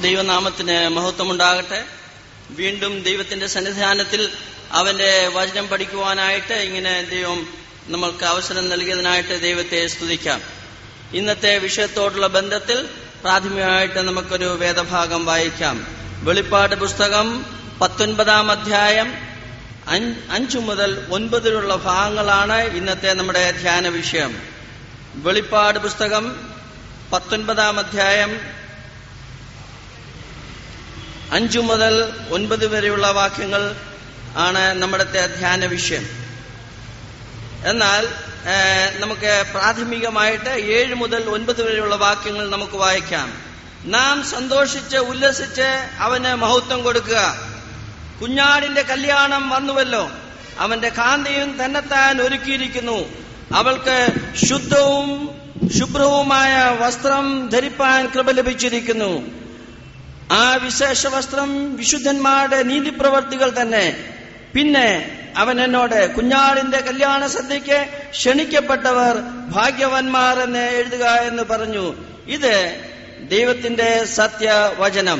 ദൈവനാമത്തിന് മഹത്വമുണ്ടാകട്ടെ വീണ്ടും ദൈവത്തിന്റെ സന്നിധാനത്തിൽ അവന്റെ വചനം പഠിക്കുവാനായിട്ട് ഇങ്ങനെ ദൈവം നമ്മൾക്ക് അവസരം നൽകിയതിനായിട്ട് ദൈവത്തെ സ്തുതിക്കാം ഇന്നത്തെ വിഷയത്തോടുള്ള ബന്ധത്തിൽ പ്രാഥമികമായിട്ട് നമുക്കൊരു വേദഭാഗം വായിക്കാം വെളിപ്പാട് പുസ്തകം പത്തൊൻപതാം അധ്യായം അഞ്ച് അഞ്ചു മുതൽ ഒൻപതിലുള്ള ഭാഗങ്ങളാണ് ഇന്നത്തെ നമ്മുടെ ധ്യാന വിഷയം വെളിപ്പാട് പുസ്തകം പത്തൊൻപതാം അധ്യായം അഞ്ചു മുതൽ ഒൻപത് വരെയുള്ള വാക്യങ്ങൾ ആണ് നമ്മുടെ ധ്യാന വിഷയം എന്നാൽ ഏഹ്, നമുക്ക് പ്രാഥമികമായിട്ട് ഏഴ് മുതൽ ഒൻപത് വരെയുള്ള വാക്യങ്ങൾ നമുക്ക് വായിക്കാം നാം സന്തോഷിച്ച് ഉല്ലസിച്ച് അവന് മഹത്വം കൊടുക്കുക കുഞ്ഞാടിന്റെ കല്യാണം വന്നുവല്ലോ അവന്റെ കാന്തയും തന്നെത്താൻ ഒരുക്കിയിരിക്കുന്നു അവൾക്ക് ശുദ്ധവും ശുഭ്രവുമായ വസ്ത്രം ധരിപ്പാൻ കൃപ ലഭിച്ചിരിക്കുന്നു ആ വിശേഷ വസ്ത്രം വിശുദ്ധന്മാരുടെ നീതിപ്രവർത്തികൾ തന്നെ പിന്നെ അവൻ എന്നോട് കുഞ്ഞാടിന്റെ കല്യാണ സദ്യയ്ക്ക് ക്ഷണിക്കപ്പെട്ടവർ ഭാഗ്യവാന്മാർ എന്ന് എഴുതുക എന്ന് പറഞ്ഞു ഇത് ദൈവത്തിന്റെ സത്യവചനം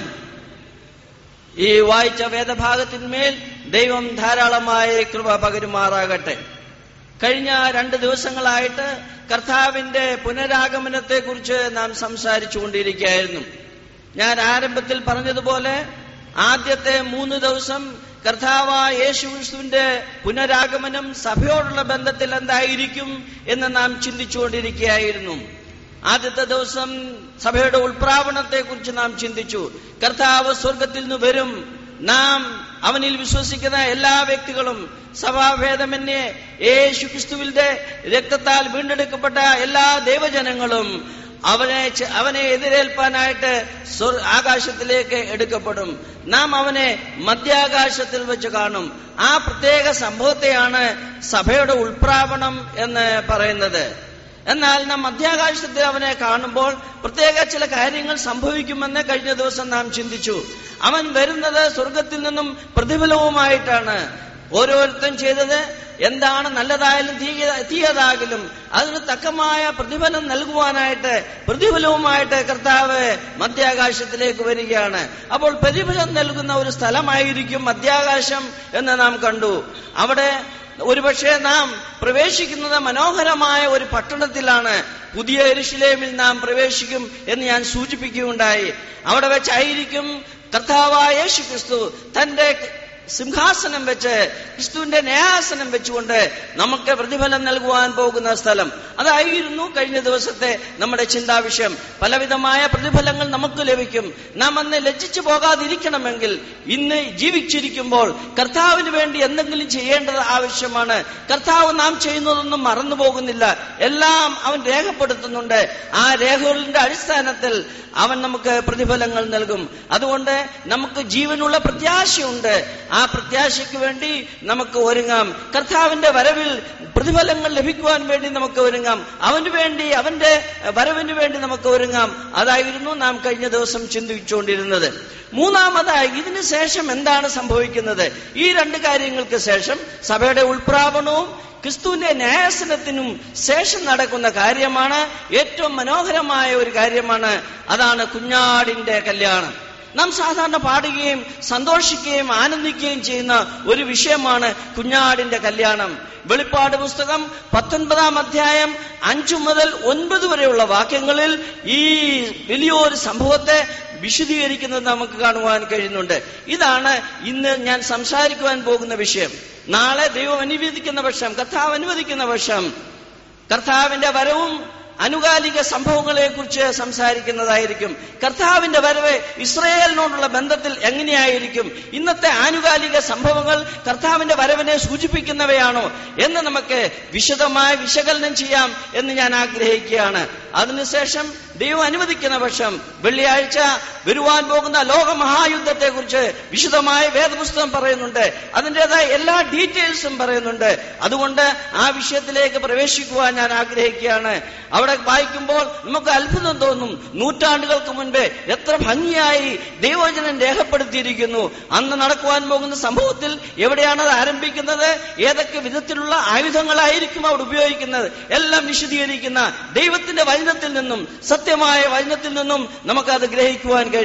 ഈ വായിച്ച വേദഭാഗത്തിന്മേൽ ദൈവം ധാരാളമായ കൃപ പകരുമാറാകട്ടെ കഴിഞ്ഞ രണ്ട് ദിവസങ്ങളായിട്ട് കർത്താവിന്റെ പുനരാഗമനത്തെ കുറിച്ച് നാം സംസാരിച്ചു കൊണ്ടിരിക്കുകയായിരുന്നു ഞാൻ ആരംഭത്തിൽ പറഞ്ഞതുപോലെ ആദ്യത്തെ മൂന്ന് ദിവസം കർത്താവായ യേശു ക്രിസ്തുവിന്റെ പുനരാഗമനം സഭയോടുള്ള ബന്ധത്തിൽ എന്തായിരിക്കും എന്ന് നാം ചിന്തിച്ചുകൊണ്ടിരിക്കുകയായിരുന്നു ആദ്യത്തെ ദിവസം സഭയുടെ ഉൾപ്രാവണത്തെ കുറിച്ച് നാം ചിന്തിച്ചു കർത്താവ് സ്വർഗത്തിൽ നിന്ന് വരും നാം അവനിൽ വിശ്വസിക്കുന്ന എല്ലാ വ്യക്തികളും സഭാഭേദമന്യേ യേശു ക്രിസ്തുവിന്റെ രക്തത്താൽ വീണ്ടെടുക്കപ്പെട്ട എല്ലാ ദൈവജനങ്ങളും അവനെ ചെ- അവനെ എതിരേൽപ്പാനായിട്ട് സ്വർ- ആകാശത്തിലേക്ക് എടുക്കപ്പെടും നാം അവനെ മധ്യാകാശത്തിൽ വെച്ച് കാണും ആ പ്രത്യേക സംഭവത്തെയാണ് സഭയുടെ ഉൾപ്രാവണം എന്ന് പറയുന്നത് എന്നാൽ നാം മധ്യാകാശത്തിൽ അവനെ കാണുമ്പോൾ പ്രത്യേക ചില കാര്യങ്ങൾ സംഭവിക്കുമെന്ന് കഴിഞ്ഞ ദിവസം നാം ചിന്തിച്ചു അവൻ വരുന്നത് സ്വർഗത്തിൽ നിന്നും പ്രതിഫലവുമായിട്ടാണ് ഓരോരുത്തരും ചെയ്തത് എന്താണ് നല്ലതായാലും തീയ- തീയതാകലും അതിന് തക്കമായ പ്രതിഫലം നൽകുവാനായിട്ട് പ്രതിഫലവുമായിട്ട് കർത്താവ് മധ്യാകാശത്തിലേക്ക് വരികയാണ് അപ്പോൾ പ്രതിഫലം നൽകുന്ന ഒരു സ്ഥലമായിരിക്കും മധ്യാകാശം എന്ന് നാം കണ്ടു അവിടെ ഒരുപക്ഷെ നാം പ്രവേശിക്കുന്നത് മനോഹരമായ ഒരു പട്ടണത്തിലാണ് പുതിയ എരുശിലേമിൽ നാം പ്രവേശിക്കും എന്ന് ഞാൻ സൂചിപ്പിക്കുകയുണ്ടായി അവിടെ വെച്ചായിരിക്കും കർത്താവായ യേശു ക്രിസ്തു തന്റെ സിംഹാസനം വെച്ച് ക്രിസ്തുവിന്റെ ന്യായാസനം വെച്ചുകൊണ്ട് നമുക്ക് പ്രതിഫലം നൽകുവാൻ പോകുന്ന സ്ഥലം അതായിരുന്നു കഴിഞ്ഞ ദിവസത്തെ നമ്മുടെ ചിന്താവിഷയം പലവിധമായ പ്രതിഫലങ്ങൾ നമുക്ക് ലഭിക്കും നാം അന്ന് ലജ്ജിച്ചു പോകാതിരിക്കണമെങ്കിൽ ഇന്ന് ജീവിച്ചിരിക്കുമ്പോൾ കർത്താവിന് വേണ്ടി എന്തെങ്കിലും ചെയ്യേണ്ടത് ആവശ്യമാണ് കർത്താവ് നാം ചെയ്യുന്നതൊന്നും മറന്നു പോകുന്നില്ല എല്ലാം അവൻ രേഖപ്പെടുത്തുന്നുണ്ട് ആ രേഖകളുടെ അടിസ്ഥാനത്തിൽ അവൻ നമുക്ക് പ്രതിഫലങ്ങൾ നൽകും അതുകൊണ്ട് നമുക്ക് ജീവനുള്ള പ്രത്യാശയുണ്ട് ആ പ്രത്യാശയ്ക്ക് വേണ്ടി നമുക്ക് ഒരുങ്ങാം കർത്താവിന്റെ വരവിൽ പ്രതിഫലങ്ങൾ ലഭിക്കുവാൻ വേണ്ടി നമുക്ക് ഒരുങ്ങാം അവന് വേണ്ടി അവന്റെ വരവിന് വേണ്ടി നമുക്ക് ഒരുങ്ങാം അതായിരുന്നു നാം കഴിഞ്ഞ ദിവസം ചിന്തിച്ചുകൊണ്ടിരുന്നത് മൂന്നാമതായി ഇതിന് ശേഷം എന്താണ് സംഭവിക്കുന്നത് ഈ രണ്ട് കാര്യങ്ങൾക്ക് ശേഷം സഭയുടെ ഉൾപ്രാപണവും ക്രിസ്തുവിന്റെ ന്യായാസനത്തിനും ശേഷം നടക്കുന്ന കാര്യമാണ് ഏറ്റവും മനോഹരമായ ഒരു കാര്യമാണ് അതാണ് കുഞ്ഞാടിന്റെ കല്യാണം നാം സാധാരണ പാടുകയും സന്തോഷിക്കുകയും ആനന്ദിക്കുകയും ചെയ്യുന്ന ഒരു വിഷയമാണ് കുഞ്ഞാടിന്റെ കല്യാണം വെളിപ്പാട് പുസ്തകം പത്തൊൻപതാം അധ്യായം അഞ്ചു മുതൽ ഒൻപത് വരെയുള്ള വാക്യങ്ങളിൽ ഈ വലിയൊരു സംഭവത്തെ വിശദീകരിക്കുന്നത് നമുക്ക് കാണുവാൻ കഴിയുന്നുണ്ട് ഇതാണ് ഇന്ന് ഞാൻ സംസാരിക്കുവാൻ പോകുന്ന വിഷയം നാളെ ദൈവം അനുവദിക്കുന്ന പക്ഷം കർത്താവ് അനുവദിക്കുന്ന പക്ഷം കർത്താവിന്റെ വരവും അനുകാലിക സംഭവങ്ങളെ കുറിച്ച് സംസാരിക്കുന്നതായിരിക്കും കർത്താവിന്റെ വരവ് ഇസ്രയേലിനോടുള്ള ബന്ധത്തിൽ എങ്ങനെയായിരിക്കും ഇന്നത്തെ ആനുകാലിക സംഭവങ്ങൾ കർത്താവിന്റെ വരവിനെ സൂചിപ്പിക്കുന്നവയാണോ എന്ന് നമുക്ക് വിശദമായി വിശകലനം ചെയ്യാം എന്ന് ഞാൻ ആഗ്രഹിക്കുകയാണ് അതിനുശേഷം ദൈവം അനുവദിക്കുന്ന പക്ഷം വെള്ളിയാഴ്ച വരുവാൻ പോകുന്ന ലോകമഹായുദ്ധത്തെ കുറിച്ച് വിശദമായ വേദപുസ്തകം പറയുന്നുണ്ട് അതിൻ്റെതായ എല്ലാ ഡീറ്റെയിൽസും പറയുന്നുണ്ട് അതുകൊണ്ട് ആ വിഷയത്തിലേക്ക് പ്രവേശിക്കുവാൻ ഞാൻ ആഗ്രഹിക്കുകയാണ് അവിടെ വായിക്കുമ്പോൾ നമുക്ക് അത്ഭുതം തോന്നും നൂറ്റാണ്ടുകൾക്ക് മുൻപേ എത്ര ഭംഗിയായി ദൈവവചനം രേഖപ്പെടുത്തിയിരിക്കുന്നു അന്ന് നടക്കുവാൻ പോകുന്ന സംഭവത്തിൽ എവിടെയാണ് അത് ആരംഭിക്കുന്നത് ഏതൊക്കെ വിധത്തിലുള്ള ആയുധങ്ങളായിരിക്കും അവിടെ ഉപയോഗിക്കുന്നത് എല്ലാം വിശദീകരിക്കുന്ന ദൈവത്തിന്റെ വചനത്തിൽ നിന്നും സത്യമായ വചനത്തിൽ നിന്നും നമുക്കത് ഗ്രഹിക്കുവാൻ കഴിയും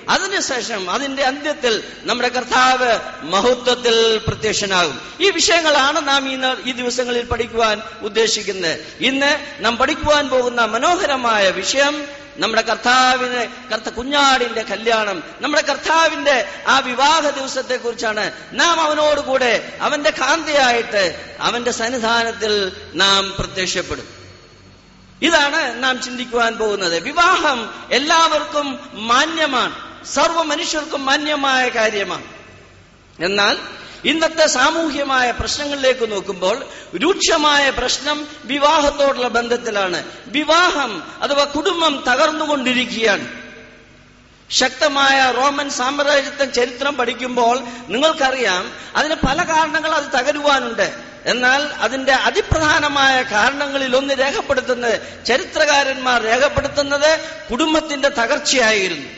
അതിനുശേഷം അതിന്റെ അന്ത്യത്തിൽ നമ്മുടെ കർത്താവ് മഹത്വത്തിൽ പ്രത്യക്ഷനാകും ഈ വിഷയങ്ങളാണ് നാം ഇന്ന് ഈ ദിവസങ്ങളിൽ പഠിക്കുവാൻ ഉദ്ദേശിക്കുന്നത് ഇന്ന് നാം പഠിക്കുവാൻ പോകുന്ന മനോഹരമായ വിഷയം നമ്മുടെ കർത്താവിന് കർത്ത കുഞ്ഞാടിന്റെ കല്യാണം നമ്മുടെ കർത്താവിന്റെ ആ വിവാഹ ദിവസത്തെ കുറിച്ചാണ് നാം അവനോടുകൂടെ അവന്റെ കാന്തയായിട്ട് അവന്റെ സന്നിധാനത്തിൽ നാം പ്രത്യക്ഷപ്പെടും ഇതാണ് നാം ചിന്തിക്കുവാൻ പോകുന്നത് വിവാഹം എല്ലാവർക്കും മാന്യമാണ് സർവ്വ മനുഷ്യർക്കും മാന്യമായ കാര്യമാണ് എന്നാൽ ഇന്നത്തെ സാമൂഹ്യമായ പ്രശ്നങ്ങളിലേക്ക് നോക്കുമ്പോൾ രൂക്ഷമായ പ്രശ്നം വിവാഹത്തോടുള്ള ബന്ധത്തിലാണ് വിവാഹം അഥവാ കുടുംബം തകർന്നുകൊണ്ടിരിക്കുകയാണ് ശക്തമായ റോമൻ സാമ്രാജ്യത്തെ ചരിത്രം പഠിക്കുമ്പോൾ നിങ്ങൾക്കറിയാം അതിന് പല കാരണങ്ങൾ അത് തകരുവാനുണ്ട് എന്നാൽ അതിന്റെ അതിപ്രധാനമായ കാരണങ്ങളിൽ ഒന്ന് രേഖപ്പെടുത്തുന്നത് ചരിത്രകാരന്മാർ രേഖപ്പെടുത്തുന്നത് കുടുംബത്തിന്റെ തകർച്ചയായിരുന്നു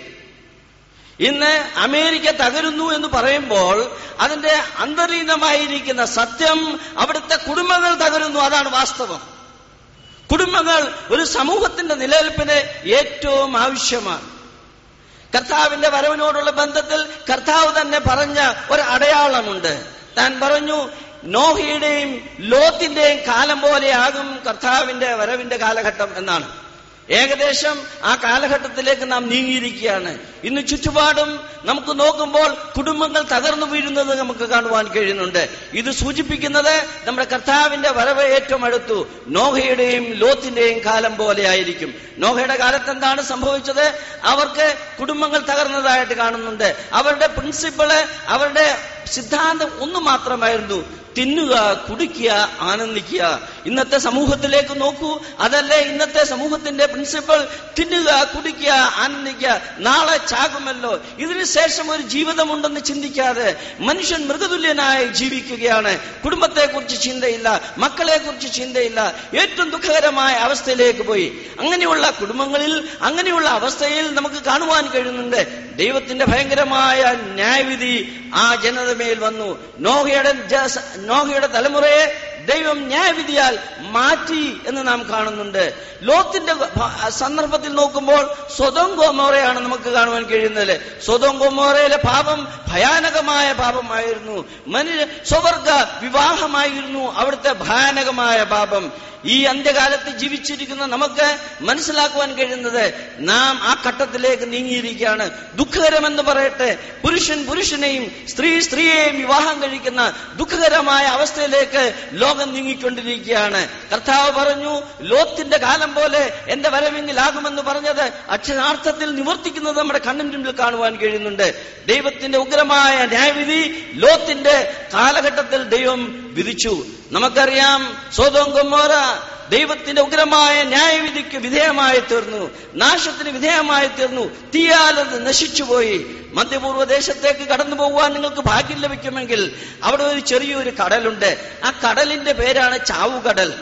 ഇന്ന് അമേരിക്ക തകരുന്നു എന്ന് പറയുമ്പോൾ അതിന്റെ അന്തർലീനമായിരിക്കുന്ന സത്യം അവിടുത്തെ കുടുംബങ്ങൾ തകരുന്നു അതാണ് വാസ്തവം കുടുംബങ്ങൾ ഒരു സമൂഹത്തിന്റെ നിലനിൽപ്പിന് ഏറ്റവും ആവശ്യമാണ് കർത്താവിന്റെ വരവിനോടുള്ള ബന്ധത്തിൽ കർത്താവ് തന്നെ പറഞ്ഞ ഒരു അടയാളമുണ്ട് താൻ പറഞ്ഞു നോഹിയുടെയും ലോത്തിന്റെയും കാലം പോലെയാകും കർത്താവിന്റെ വരവിന്റെ കാലഘട്ടം എന്നാണ് ഏകദേശം ആ കാലഘട്ടത്തിലേക്ക് നാം നീങ്ങിയിരിക്കുകയാണ് ഇന്ന് ചുറ്റുപാടും നമുക്ക് നോക്കുമ്പോൾ കുടുംബങ്ങൾ തകർന്നു വീഴുന്നത് നമുക്ക് കാണുവാൻ കഴിയുന്നുണ്ട് ഇത് സൂചിപ്പിക്കുന്നത് നമ്മുടെ കർത്താവിന്റെ വരവ് ഏറ്റവും അടുത്തു നോഹയുടെയും ലോത്തിന്റെയും കാലം പോലെ ആയിരിക്കും നോഹയുടെ കാലത്ത് എന്താണ് സംഭവിച്ചത് അവർക്ക് കുടുംബങ്ങൾ തകർന്നതായിട്ട് കാണുന്നുണ്ട് അവരുടെ പ്രിൻസിപ്പിള് അവരുടെ സിദ്ധാന്തം ഒന്ന് മാത്രമായിരുന്നു തിന്നുക കുടിക്കുക ആനന്ദിക്കുക ഇന്നത്തെ സമൂഹത്തിലേക്ക് നോക്കൂ അതല്ലേ ഇന്നത്തെ സമൂഹത്തിന്റെ പ്രിൻസിപ്പൽ തിന്നുക കുടിക്കുക ആനന്ദിക്കുക നാളെ ചാകുമല്ലോ ഇതിനു ശേഷം ഒരു ജീവിതമുണ്ടെന്ന് ചിന്തിക്കാതെ മനുഷ്യൻ മൃഗതുല്യനായി ജീവിക്കുകയാണ് കുടുംബത്തെക്കുറിച്ച് ചിന്തയില്ല മക്കളെക്കുറിച്ച് ചിന്തയില്ല ഏറ്റവും ദുഃഖകരമായ അവസ്ഥയിലേക്ക് പോയി അങ്ങനെയുള്ള കുടുംബങ്ങളിൽ അങ്ങനെയുള്ള അവസ്ഥയിൽ നമുക്ക് കാണുവാൻ കഴിയുന്നുണ്ട് ദൈവത്തിന്റെ ഭയങ്കരമായ ന്യായവിധി ആ ജനത മേൽ വന്നു നോഹയുടെ ജ- നോഹയുടെ തലമുറയെ ദൈവം ന്യായവിധിയാൽ മാറ്റി എന്ന് നാം കാണുന്നുണ്ട് ലോത്തിന്റെ ഭ- സന്ദർഭത്തിൽ നോക്കുമ്പോൾ സ്വതം ഗോമോറയാണ് നമുക്ക് കാണുവാൻ കഴിയുന്നത് സ്വതം ഗോമോറയിലെ പാപം ഭയാനകമായ പാപമായിരുന്നു മനുഷ്യ സ്വവർഗ വിവാഹമായിരുന്നു അവിടുത്തെ ഭയാനകമായ പാപം ഈ അന്ത്യകാലത്ത് ജീവിച്ചിരിക്കുന്ന നമുക്ക് മനസ്സിലാക്കുവാൻ കഴിയുന്നത് നാം ആ ഘട്ടത്തിലേക്ക് നീങ്ങിയിരിക്കുകയാണ് ദുഃഖകരമെന്ന് പറയട്ടെ പുരുഷൻ പുരുഷനെയും സ്ത്രീ സ്ത്രീയെയും വിവാഹം കഴിക്കുന്ന ദുഃഖകരമായ അവസ്ഥയിലേക്ക് ലോകം നീങ്ങിക്കൊണ്ടിരിക്കുകയാണ് കർത്താവ് പറഞ്ഞു ലോത്തിന്റെ കാലം പോലെ എന്റെ വരവെങ്കിലാകുമെന്ന് പറഞ്ഞത് അക്ഷരാർത്ഥത്തിൽ നിവർത്തിക്കുന്നത് നമ്മുടെ കണ്ണിന് മുമ്പിൽ കാണുവാൻ കഴിയുന്നുണ്ട് ദൈവത്തിന്റെ ഉഗ്രമായ ന്യായവിധി ലോത്തിന്റെ കാലഘട്ടത്തിൽ ദൈവം വിധിച്ചു നമുക്കറിയാം സ്വതം കൊമ്മോറ ദൈവത്തിന്റെ ഉഗ്രമായ ന്യായവിധിക്ക് വിധേയമായി തീർന്നു നാശത്തിന് വിധേയമായി തീർന്നു തീയാൽ അത് നശിച്ചുപോയി മധ്യപൂർവ്വ ദേശത്തേക്ക് കടന്നു പോകുവാൻ നിങ്ങൾക്ക് ഭാഗ്യം ലഭിക്കുമെങ്കിൽ അവിടെ ഒരു ചെറിയൊരു കടലുണ്ട് ആ കടലിന്റെ പേരാണ് ചാവുകടൽ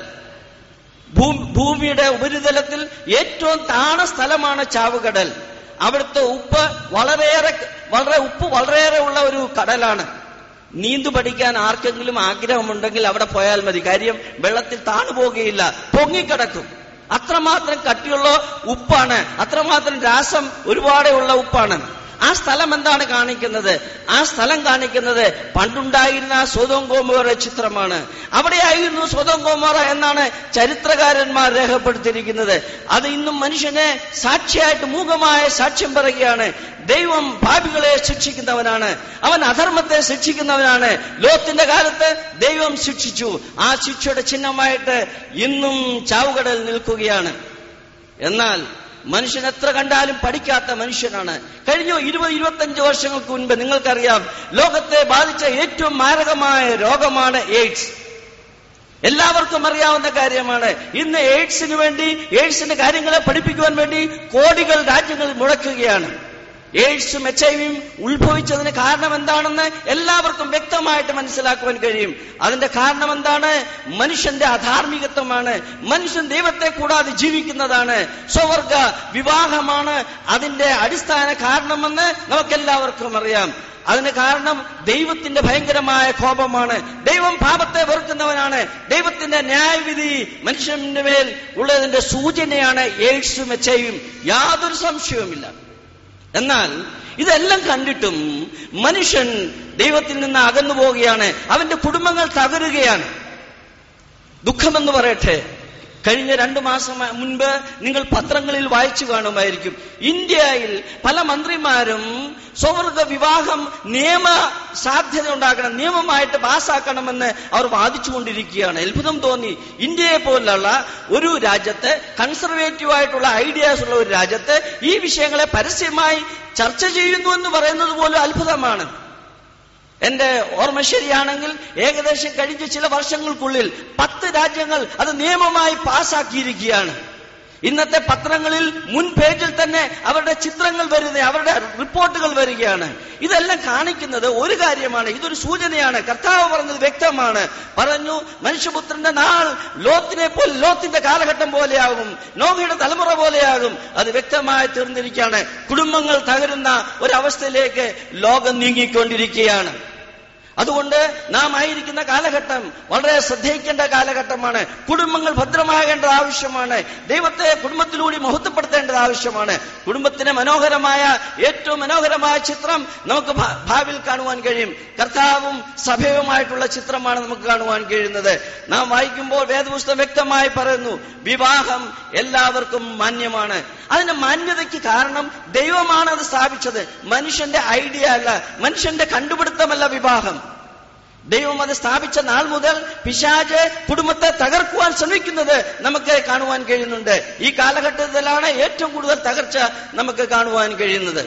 ഭൂ- ഭൂമിയുടെ ഉപരിതലത്തിൽ ഏറ്റവും താണ സ്ഥലമാണ് ചാവുകടൽ അവിടുത്തെ ഉപ്പ് വളരെയേറെ വളരെ ഉപ്പ് വളരെയേറെ ഉള്ള ഒരു കടലാണ് നീന്തു പഠിക്കാൻ ആർക്കെങ്കിലും ആഗ്രഹമുണ്ടെങ്കിൽ അവിടെ പോയാൽ മതി കാര്യം വെള്ളത്തിൽ താണു പോകുകയില്ല പൊങ്ങിക്കിടക്കും അത്രമാത്രം കട്ടിയുള്ള ഉപ്പാണ് അത്രമാത്രം രാസം ഒരുപാടേ ഉള്ള ഉപ്പാണ് ആ സ്ഥലം എന്താണ് കാണിക്കുന്നത് ആ സ്ഥലം കാണിക്കുന്നത് പണ്ടുണ്ടായിരുന്ന സ്വതം ഗോമോറ ചിത്രമാണ് അവിടെയായിരുന്നു സ്വതം ഗോമോറ എന്നാണ് ചരിത്രകാരന്മാർ രേഖപ്പെടുത്തിയിരിക്കുന്നത് അത് ഇന്നും മനുഷ്യനെ സാക്ഷിയായിട്ട് മൂകമായ സാക്ഷ്യം പറയുകയാണ് ദൈവം പാപികളെ ശിക്ഷിക്കുന്നവനാണ് അവൻ അധർമ്മത്തെ ശിക്ഷിക്കുന്നവനാണ് ലോത്തിന്റെ കാലത്ത് ദൈവം ശിക്ഷിച്ചു ആ ശിക്ഷയുടെ ചിഹ്നമായിട്ട് ഇന്നും ചാവുകടൽ നിൽക്കുകയാണ് എന്നാൽ മനുഷ്യൻ എത്ര കണ്ടാലും പഠിക്കാത്ത മനുഷ്യനാണ് കഴിഞ്ഞ ഇരുപത് ഇരുപത്തഞ്ച് വർഷങ്ങൾക്ക് മുൻപ് നിങ്ങൾക്കറിയാം ലോകത്തെ ബാധിച്ച ഏറ്റവും മാരകമായ രോഗമാണ് എയ്ഡ്സ് എല്ലാവർക്കും അറിയാവുന്ന കാര്യമാണ് ഇന്ന് എയ്ഡ്സിന് വേണ്ടി എയ്ഡ്സിന്റെ കാര്യങ്ങളെ പഠിപ്പിക്കുവാൻ വേണ്ടി കോടികൾ രാജ്യങ്ങൾ മുടക്കുകയാണ് എയ്ഡ്സും എച്ച് ഐ വിയും ഉത്ഭവിച്ചതിന് കാരണം എന്താണെന്ന് എല്ലാവർക്കും വ്യക്തമായിട്ട് മനസ്സിലാക്കുവാൻ കഴിയും അതിന്റെ കാരണം എന്താണ് മനുഷ്യന്റെ അധാർമികത്വമാണ് മനുഷ്യൻ ദൈവത്തെ കൂടാതെ ജീവിക്കുന്നതാണ് സ്വവർഗ വിവാഹമാണ് അതിന്റെ അടിസ്ഥാന കാരണമെന്ന് നമുക്കെല്ലാവർക്കും അറിയാം അതിന് കാരണം ദൈവത്തിന്റെ ഭയങ്കരമായ കോപമാണ് ദൈവം പാപത്തെ വെറുക്കുന്നവനാണ് ദൈവത്തിന്റെ ന്യായവിധി മനുഷ്യന്റെ മേൽ ഉള്ളതിന്റെ സൂചനയാണ് എയ്ഡ്സും എച്ച് ഐയും യാതൊരു സംശയവുമില്ല എന്നാൽ ഇതെല്ലാം കണ്ടിട്ടും മനുഷ്യൻ ദൈവത്തിൽ നിന്ന് അകന്നു പോവുകയാണ് അവന്റെ കുടുംബങ്ങൾ തകരുകയാണ് ദുഃഖമെന്ന് പറയട്ടെ കഴിഞ്ഞ രണ്ടു മാസം മുൻപ് നിങ്ങൾ പത്രങ്ങളിൽ വായിച്ചു കാണുമായിരിക്കും ഇന്ത്യയിൽ പല മന്ത്രിമാരും സ്വവർഗ വിവാഹം നിയമ സാധ്യത ഉണ്ടാക്കണം നിയമമായിട്ട് പാസ്സാക്കണമെന്ന് അവർ വാദിച്ചുകൊണ്ടിരിക്കുകയാണ് അത്ഭുതം തോന്നി ഇന്ത്യയെ പോലുള്ള ഒരു രാജ്യത്ത് കൺസർവേറ്റീവ് ആയിട്ടുള്ള ഐഡിയാസ് ഉള്ള ഒരു രാജ്യത്ത് ഈ വിഷയങ്ങളെ പരസ്യമായി ചർച്ച ചെയ്യുന്നു എന്ന് പറയുന്നത് പോലും അത്ഭുതമാണ് എന്റെ ഓർമ്മ ശരിയാണെങ്കിൽ ഏകദേശം കഴിഞ്ഞ ചില വർഷങ്ങൾക്കുള്ളിൽ പത്ത് രാജ്യങ്ങൾ അത് നിയമമായി പാസാക്കിയിരിക്കുകയാണ് ഇന്നത്തെ പത്രങ്ങളിൽ മുൻ പേജിൽ തന്നെ അവരുടെ ചിത്രങ്ങൾ വരുന്നത് അവരുടെ റിപ്പോർട്ടുകൾ വരികയാണ് ഇതെല്ലാം കാണിക്കുന്നത് ഒരു കാര്യമാണ് ഇതൊരു സൂചനയാണ് കർത്താവ് പറഞ്ഞത് വ്യക്തമാണ് പറഞ്ഞു മനുഷ്യപുത്രന്റെ നാൾ ലോത്തിനെ പോലെ ലോത്തിന്റെ കാലഘട്ടം പോലെയാകും നോഹയുടെ തലമുറ പോലെയാകും അത് വ്യക്തമായി തീർന്നിരിക്കുകയാണ് കുടുംബങ്ങൾ തകരുന്ന ഒരവസ്ഥയിലേക്ക് ലോകം നീങ്ങിക്കൊണ്ടിരിക്കുകയാണ് അതുകൊണ്ട് നാം ആയിരിക്കുന്ന കാലഘട്ടം വളരെ ശ്രദ്ധിക്കേണ്ട കാലഘട്ടമാണ് കുടുംബങ്ങൾ ഭദ്രമാകേണ്ടത് ആവശ്യമാണ് ദൈവത്തെ കുടുംബത്തിലൂടെ മഹത്വപ്പെടുത്തേണ്ടത് ആവശ്യമാണ് കുടുംബത്തിന് മനോഹരമായ ഏറ്റവും മനോഹരമായ ചിത്രം നമുക്ക് ഭാ- ഭാവിയിൽ കാണുവാൻ കഴിയും കർത്താവും സഭയുമായിട്ടുള്ള ചിത്രമാണ് നമുക്ക് കാണുവാൻ കഴിയുന്നത് നാം വായിക്കുമ്പോൾ വേദപുസ്തകം വ്യക്തമായി പറയുന്നു വിവാഹം എല്ലാവർക്കും മാന്യമാണ് അതിന്റെ മാന്യതയ്ക്ക് കാരണം ദൈവമാണ് അത് സ്ഥാപിച്ചത് മനുഷ്യന്റെ ഐഡിയ അല്ല മനുഷ്യന്റെ കണ്ടുപിടുത്തമല്ല വിവാഹം ദൈവം അത് സ്ഥാപിച്ച നാൾ മുതൽ പിശാജ് കുടുംബത്തെ തകർക്കുവാൻ ശ്രമിക്കുന്നത് നമുക്ക് കാണുവാൻ കഴിയുന്നുണ്ട് ഈ കാലഘട്ടത്തിലാണ് ഏറ്റവും കൂടുതൽ തകർച്ച നമുക്ക് കാണുവാൻ കഴിയുന്നത്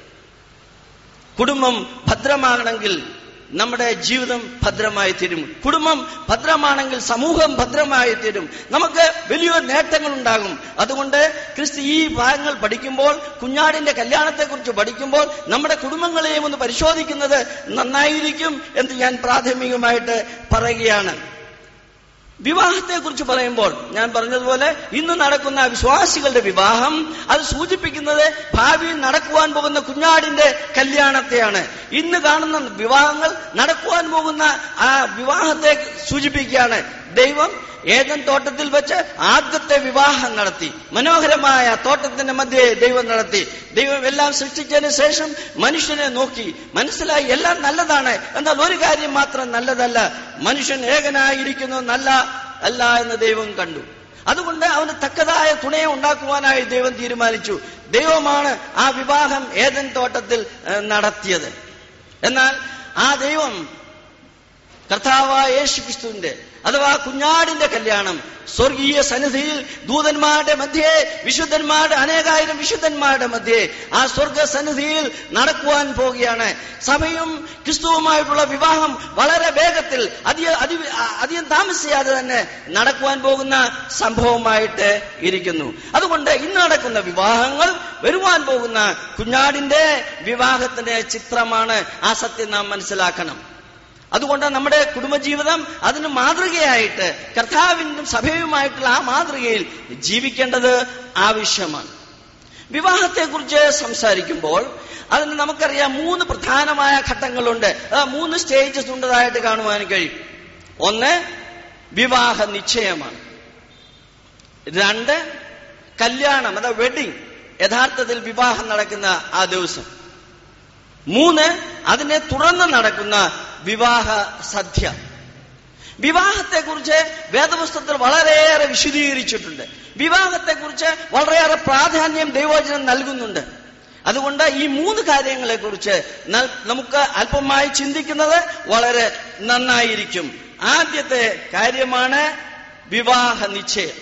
കുടുംബം ഭദ്രമാകണമെങ്കിൽ നമ്മുടെ ജീവിതം ഭദ്രമായി തീരും കുടുംബം ഭദ്രമാണെങ്കിൽ സമൂഹം ഭദ്രമായി തീരും നമുക്ക് വലിയ നേട്ടങ്ങൾ ഉണ്ടാകും അതുകൊണ്ട് ക്രിസ്തു ഈ ഭാഗങ്ങൾ പഠിക്കുമ്പോൾ കുഞ്ഞാടിന്റെ കല്യാണത്തെക്കുറിച്ച് പഠിക്കുമ്പോൾ നമ്മുടെ കുടുംബങ്ങളെയും ഒന്ന് പരിശോധിക്കുന്നത് നന്നായിരിക്കും എന്ന് ഞാൻ പ്രാഥമികമായിട്ട് പറയുകയാണ് വിവാഹത്തെക്കുറിച്ച് പറയുമ്പോൾ ഞാൻ പറഞ്ഞതുപോലെ ഇന്ന് നടക്കുന്ന വിശ്വാസികളുടെ വിവാഹം അത് സൂചിപ്പിക്കുന്നത് ഭാവിയിൽ നടക്കുവാൻ പോകുന്ന കുഞ്ഞാടിന്റെ കല്യാണത്തെയാണ് ഇന്ന് കാണുന്ന വിവാഹങ്ങൾ നടക്കുവാൻ പോകുന്ന ആ വിവാഹത്തെ സൂചിപ്പിക്കുകയാണ് ദൈവം ഏതൻ തോട്ടത്തിൽ വെച്ച് ആദ്യത്തെ വിവാഹം നടത്തി മനോഹരമായ തോട്ടത്തിന്റെ മധ്യേ ദൈവം നടത്തി ദൈവം എല്ലാം സൃഷ്ടിച്ചതിന് ശേഷം മനുഷ്യനെ നോക്കി മനസ്സിലായി എല്ലാം നല്ലതാണ് എന്നാൽ ഒരു കാര്യം മാത്രം നല്ലതല്ല മനുഷ്യൻ ഏകനായിരിക്കുന്നത് നല്ല അല്ല എന്ന് ദൈവം കണ്ടു അതുകൊണ്ട് അവന് തക്കതായ തുണയെ ഉണ്ടാക്കുവാനായി ദൈവം തീരുമാനിച്ചു ദൈവമാണ് ആ വിവാഹം ഏതൻ തോട്ടത്തിൽ ഏഹ്, നടത്തിയത് എന്നാൽ ആ ദൈവം കർത്താവായ യേശു ക്രിസ്തുവിന്റെ അഥവാ കുഞ്ഞാടിന്റെ കല്യാണം സ്വർഗീയ സന്നിധിയിൽ ദൂതന്മാരുടെ മധ്യേ വിശുദ്ധന്മാരുടെ അനേകായിരം വിശുദ്ധന്മാരുടെ മധ്യേ ആ സ്വർഗ സന്നിധിയിൽ നടക്കുവാൻ പോവുകയാണ് സഭയും ക്രിസ്തുവുമായിട്ടുള്ള വിവാഹം വളരെ വേഗത്തിൽ അധിക അതി- അധികം താമസിയാതെ തന്നെ നടക്കുവാൻ പോകുന്ന സംഭവമായിട്ട് ഇരിക്കുന്നു അതുകൊണ്ട് ഇന്ന് നടക്കുന്ന വിവാഹങ്ങൾ വരുവാൻ പോകുന്ന കുഞ്ഞാടിന്റെ വിവാഹത്തിന്റെ ചിത്രമാണ് ആ സത്യം നാം മനസ്സിലാക്കണം അതുകൊണ്ട് നമ്മുടെ കുടുംബജീവിതം അതിന് മാതൃകയായിട്ട് കർത്താവിനും സഭയുമായിട്ടുള്ള ആ മാതൃകയിൽ ജീവിക്കേണ്ടത് ആവശ്യമാണ് വിവാഹത്തെക്കുറിച്ച് സംസാരിക്കുമ്പോൾ അതിന് നമുക്കറിയാം മൂന്ന് പ്രധാനമായ ഘട്ടങ്ങളുണ്ട് ആ മൂന്ന് സ്റ്റേജസ് ഉണ്ടതായിട്ട് കാണുവാൻ കഴിയും ഒന്ന് വിവാഹ നിശ്ചയമാണ് രണ്ട് കല്യാണം അതായത് വെഡിങ് യഥാർത്ഥത്തിൽ വിവാഹം നടക്കുന്ന ആ ദിവസം മൂന്ന് അതിനെ തുടർന്ന് നടക്കുന്ന വിവാഹ സദ്യ വിവാഹത്തെക്കുറിച്ച് വേദപുസ്തകത്തിൽ വളരെയേറെ വിശദീകരിച്ചിട്ടുണ്ട് വിവാഹത്തെക്കുറിച്ച് വളരെയേറെ പ്രാധാന്യം ദൈവവചനം നൽകുന്നുണ്ട് അതുകൊണ്ട് ഈ മൂന്ന് കാര്യങ്ങളെക്കുറിച്ച് ന- നമുക്ക് അല്പമായി ചിന്തിക്കുന്നത് വളരെ നന്നായിരിക്കും ആദ്യത്തെ കാര്യമാണ് വിവാഹ നിശ്ചയം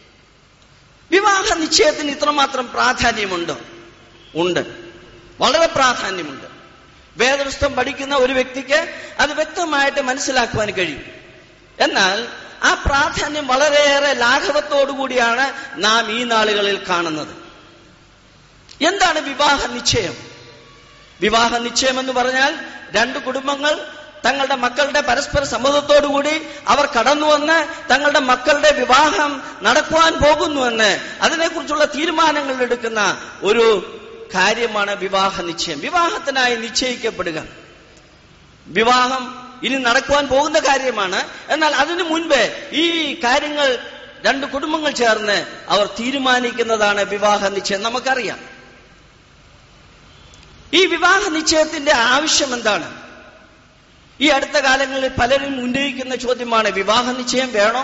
വിവാഹ നിശ്ചയത്തിന് ഇത്രമാത്രം പ്രാധാന്യമുണ്ടോ ഉണ്ട് വളരെ പ്രാധാന്യമുണ്ട് വേദപുസ്തകം പഠിക്കുന്ന ഒരു വ്യക്തിക്ക് അത് വ്യക്തമായിട്ട് മനസ്സിലാക്കുവാൻ കഴിയും എന്നാൽ ആ പ്രാധാന്യം വളരെയേറെ ലാഘവത്തോടുകൂടിയാണ് നാം ഈ നാളുകളിൽ കാണുന്നത് എന്താണ് വിവാഹ നിശ്ചയം വിവാഹ നിശ്ചയം എന്ന് പറഞ്ഞാൽ രണ്ട് കുടുംബങ്ങൾ തങ്ങളുടെ മക്കളുടെ പരസ്പര സമ്മതത്തോടുകൂടി അവർ കടന്നു വന്ന് തങ്ങളുടെ മക്കളുടെ വിവാഹം നടക്കുവാൻ പോകുന്നുവെന്ന് അതിനെക്കുറിച്ചുള്ള തീരുമാനങ്ങൾ എടുക്കുന്ന ഒരു കാര്യമാണ് വിവാഹ നിശ്ചയം വിവാഹത്തിനായി നിശ്ചയിക്കപ്പെടുക വിവാഹം ഇനി നടക്കുവാൻ പോകുന്ന കാര്യമാണ് എന്നാൽ അതിനു മുൻപേ ഈ കാര്യങ്ങൾ രണ്ട് കുടുംബങ്ങൾ ചേർന്ന് അവർ തീരുമാനിക്കുന്നതാണ് വിവാഹ നിശ്ചയം നമുക്കറിയാം ഈ വിവാഹ നിശ്ചയത്തിന്റെ ആവശ്യം എന്താണ് ഈ അടുത്ത കാലങ്ങളിൽ പലരും ഉന്നയിക്കുന്ന ചോദ്യമാണ് വിവാഹ നിശ്ചയം വേണോ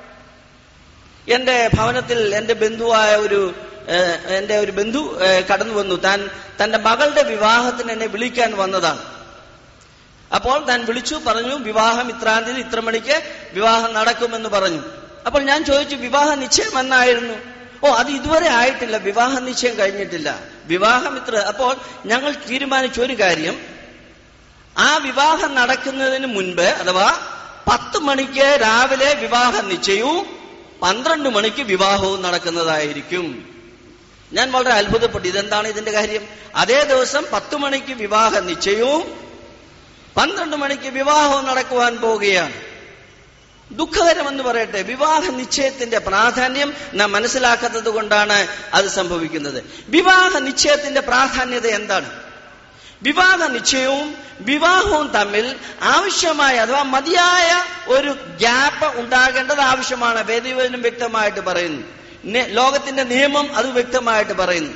എന്റെ ഭവനത്തിൽ എന്റെ ബന്ധുവായ ഒരു ഏഹ്, എന്റെ ഒരു ബന്ധു ഏഹ്, കടന്നു വന്നു താൻ തന്റെ മകളുടെ വിവാഹത്തിന് എന്നെ വിളിക്കാൻ വന്നതാണ് അപ്പോൾ താൻ വിളിച്ചു പറഞ്ഞു വിവാഹം ഇത്രാം തീയതി ഇത്ര മണിക്ക് വിവാഹം നടക്കുമെന്ന് പറഞ്ഞു അപ്പോൾ ഞാൻ ചോദിച്ചു വിവാഹ നിശ്ചയം എന്നായിരുന്നു ഓ അത് ഇതുവരെ ആയിട്ടില്ല വിവാഹ നിശ്ചയം കഴിഞ്ഞിട്ടില്ല വിവാഹം ഇത്ര അപ്പോൾ ഞങ്ങൾ തീരുമാനിച്ച ഒരു കാര്യം ആ വിവാഹം നടക്കുന്നതിന് മുൻപ് അഥവാ പത്ത് മണിക്ക് രാവിലെ വിവാഹ നിശ്ചയവും പന്ത്രണ്ട് മണിക്ക് വിവാഹവും നടക്കുന്നതായിരിക്കും ഞാൻ വളരെ അത്ഭുതപ്പെട്ടു ഇതെന്താണ് ഇതിന്റെ കാര്യം അതേ ദിവസം പത്ത് മണിക്ക് വിവാഹ നിശ്ചയവും പന്ത്രണ്ട് മണിക്ക് വിവാഹവും നടക്കുവാൻ പോവുകയാണ് ദുഃഖകരമെന്ന് പറയട്ടെ വിവാഹ നിശ്ചയത്തിന്റെ പ്രാധാന്യം നാം മനസ്സിലാക്കാത്തത് കൊണ്ടാണ് അത് സംഭവിക്കുന്നത് വിവാഹ നിശ്ചയത്തിന്റെ പ്രാധാന്യത എന്താണ് വിവാഹ നിശ്ചയവും വിവാഹവും തമ്മിൽ ആവശ്യമായ അഥവാ മതിയായ ഒരു ഗ്യാപ്പ് ഉണ്ടാകേണ്ടത് ആവശ്യമാണ് വേദിവചനം വ്യക്തമായിട്ട് പറയുന്നു നെ- ലോകത്തിന്റെ നിയമം അത് വ്യക്തമായിട്ട് പറയുന്നു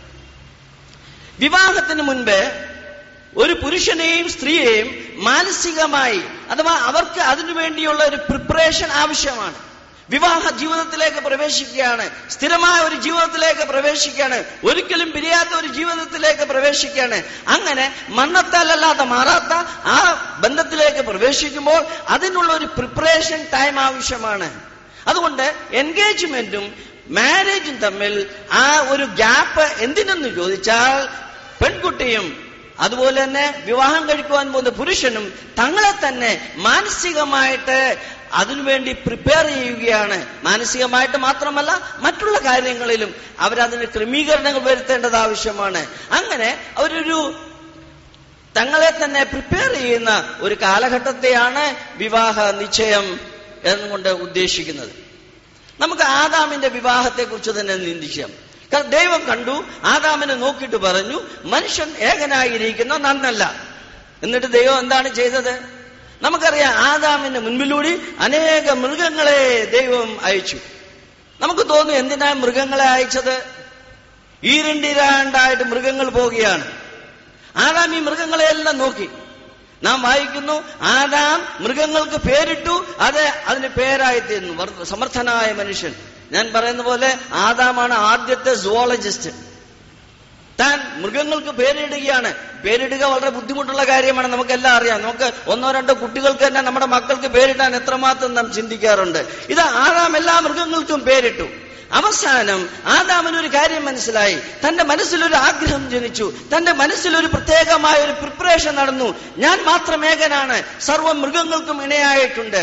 വിവാഹത്തിന് മുൻപ് ഒരു പുരുഷനെയും സ്ത്രീയെയും മാനസികമായി അഥവാ അവർക്ക് അതിനു വേണ്ടിയുള്ള ഒരു പ്രിപ്പറേഷൻ ആവശ്യമാണ് വിവാഹ ജീവിതത്തിലേക്ക് പ്രവേശിക്കുകയാണ് സ്ഥിരമായ ഒരു ജീവിതത്തിലേക്ക് പ്രവേശിക്കുകയാണ് ഒരിക്കലും പിരിയാത്ത ഒരു ജീവിതത്തിലേക്ക് പ്രവേശിക്കുകയാണ് അങ്ങനെ മണ്ണത്താലല്ലാതെ മാറാത്ത ആ ബന്ധത്തിലേക്ക് പ്രവേശിക്കുമ്പോൾ അതിനുള്ള ഒരു പ്രിപ്പറേഷൻ ടൈം ആവശ്യമാണ് അതുകൊണ്ട് എൻഗേജ്മെന്റും മാരേജും തമ്മിൽ ആ ഒരു ഗ്യാപ്പ് എന്തിനെന്ന് ചോദിച്ചാൽ പെൺകുട്ടിയും അതുപോലെ തന്നെ വിവാഹം കഴിക്കുവാൻ പോകുന്ന പുരുഷനും തങ്ങളെ തന്നെ മാനസികമായിട്ട് അതിനുവേണ്ടി പ്രിപ്പയർ ചെയ്യുകയാണ് മാനസികമായിട്ട് മാത്രമല്ല മറ്റുള്ള കാര്യങ്ങളിലും അവരതിന് ക്രമീകരണങ്ങൾ വരുത്തേണ്ടത് ആവശ്യമാണ് അങ്ങനെ അവരൊരു തങ്ങളെ തന്നെ പ്രിപ്പയർ ചെയ്യുന്ന ഒരു കാലഘട്ടത്തെയാണ് വിവാഹ നിശ്ചയം എന്നുകൊണ്ട് ഉദ്ദേശിക്കുന്നത് നമുക്ക് ആദാമിന്റെ വിവാഹത്തെ കുറിച്ച് തന്നെ നിന്ദിക്കാം കാരണം ദൈവം കണ്ടു ആദാമിനെ നോക്കിയിട്ട് പറഞ്ഞു മനുഷ്യൻ ഏകനായിരിക്കുന്ന നന്നല്ല എന്നിട്ട് ദൈവം എന്താണ് ചെയ്തത് നമുക്കറിയാം ആദാമിന്റെ മുൻപിലൂടെ അനേക മൃഗങ്ങളെ ദൈവം അയച്ചു നമുക്ക് തോന്നും എന്തിനാ മൃഗങ്ങളെ അയച്ചത് ഈരണ്ടിരാണ്ടായിട്ട് മൃഗങ്ങൾ പോവുകയാണ് ആദാം ഈ മൃഗങ്ങളെയെല്ലാം നോക്കി നാം വായിക്കുന്നു ആദാം മൃഗങ്ങൾക്ക് പേരിട്ടു അത് അതിന് പേരായി തീർന്നു വർ- സമർത്ഥനായ മനുഷ്യൻ ഞാൻ പറയുന്ന പോലെ ആദാമാണ് ആദ്യത്തെ സുവോളജിസ്റ്റ് താൻ മൃഗങ്ങൾക്ക് പേരിടുകയാണ് പേരിടുക വളരെ ബുദ്ധിമുട്ടുള്ള കാര്യമാണ് നമുക്കെല്ലാം അറിയാം നമുക്ക് ഒന്നോ രണ്ടോ കുട്ടികൾക്ക് തന്നെ നമ്മുടെ മക്കൾക്ക് പേരിടാൻ എത്രമാത്രം നാം ചിന്തിക്കാറുണ്ട് ഇത് ആദാം എല്ലാ മൃഗങ്ങൾക്കും പേരിട്ടു അവസാനം ആദാമിന് ഒരു കാര്യം മനസ്സിലായി തന്റെ മനസ്സിലൊരു ആഗ്രഹം ജനിച്ചു തന്റെ മനസ്സിലൊരു പ്രത്യേകമായ ഒരു പ്രിപ്പറേഷൻ നടന്നു ഞാൻ മാത്രം ഏകനാണ് സർവ്വ മൃഗങ്ങൾക്കും ഇണയായിട്ടുണ്ട്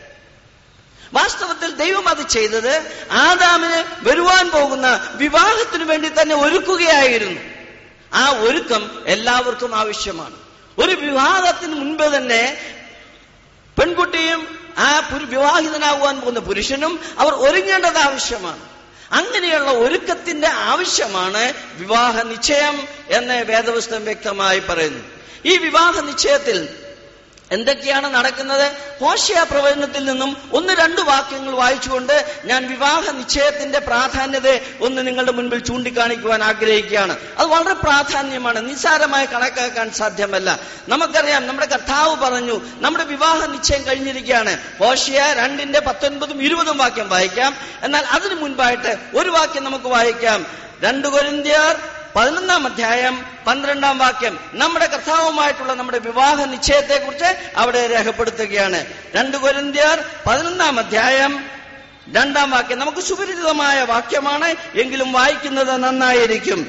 വാസ്തവത്തിൽ ദൈവം അത് ചെയ്തത് ആദാമിന് വരുവാൻ പോകുന്ന വിവാഹത്തിനു വേണ്ടി തന്നെ ഒരുക്കുകയായിരുന്നു ആ ഒരുക്കം എല്ലാവർക്കും ആവശ്യമാണ് ഒരു വിവാഹത്തിന് മുൻപ് തന്നെ പെൺകുട്ടിയും ആ പുരു- വിവാഹിതനാകുവാൻ പോകുന്ന പുരുഷനും അവർ ഒരുങ്ങേണ്ടത് ആവശ്യമാണ് അങ്ങനെയുള്ള ഒരുക്കത്തിന്റെ ആവശ്യമാണ് വിവാഹ നിശ്ചയം എന്ന് വേദപുസ്തകം വ്യക്തമായി പറയുന്നു ഈ വിവാഹ നിശ്ചയത്തിൽ എന്തൊക്കെയാണ് നടക്കുന്നത് ഹോഷ്യ പ്രവചനത്തിൽ നിന്നും ഒന്ന് രണ്ട് വാക്യങ്ങൾ വായിച്ചുകൊണ്ട് ഞാൻ വിവാഹ നിശ്ചയത്തിന്റെ പ്രാധാന്യത ഒന്ന് നിങ്ങളുടെ മുൻപിൽ ചൂണ്ടിക്കാണിക്കുവാൻ ആഗ്രഹിക്കുകയാണ് അത് വളരെ പ്രാധാന്യമാണ് നിസ്സാരമായി കണക്കാക്കാൻ സാധ്യമല്ല നമുക്കറിയാം നമ്മുടെ കർത്താവ് പറഞ്ഞു നമ്മുടെ വിവാഹ നിശ്ചയം കഴിഞ്ഞിരിക്കുകയാണ് ഹോഷ്യ രണ്ടിന്റെ പത്തൊൻപതും ഇരുപതും വാക്യം വായിക്കാം എന്നാൽ അതിനു മുൻപായിട്ട് ഒരു വാക്യം നമുക്ക് വായിക്കാം രണ്ട് കൊരിന്ത്യർ പതിനൊന്നാം അധ്യായം പന്ത്രണ്ടാം വാക്യം നമ്മുടെ കർത്താവുമായിട്ടുള്ള നമ്മുടെ വിവാഹ നിശ്ചയത്തെ കുറിച്ച് അവിടെ രേഖപ്പെടുത്തുകയാണ് രണ്ട് കൊരിന്ത്യർ പതിനൊന്നാം അധ്യായം രണ്ടാം വാക്യം നമുക്ക് സുപരിചിതമായ വാക്യമാണ് എങ്കിലും വായിക്കുന്നത് നന്നായിരിക്കും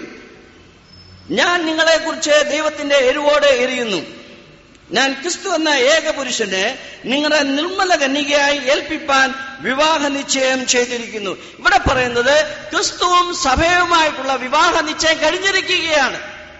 ഞാൻ നിങ്ങളെ കുറിച്ച് ദൈവത്തിന്റെ എരിവോടെ എറിയുന്നു ഞാൻ ക്രിസ്തു എന്ന ഏക പുരുഷനെ നിങ്ങളുടെ നിർമ്മല കന്യകയായി ഏൽപ്പിപ്പാൻ വിവാഹ നിശ്ചയം ചെയ്തിരിക്കുന്നു ഇവിടെ പറയുന്നത് ക്രിസ്തുവും സഭയുമായിട്ടുള്ള വിവാഹ നിശ്ചയം കഴിഞ്ഞിരിക്കുകയാണ്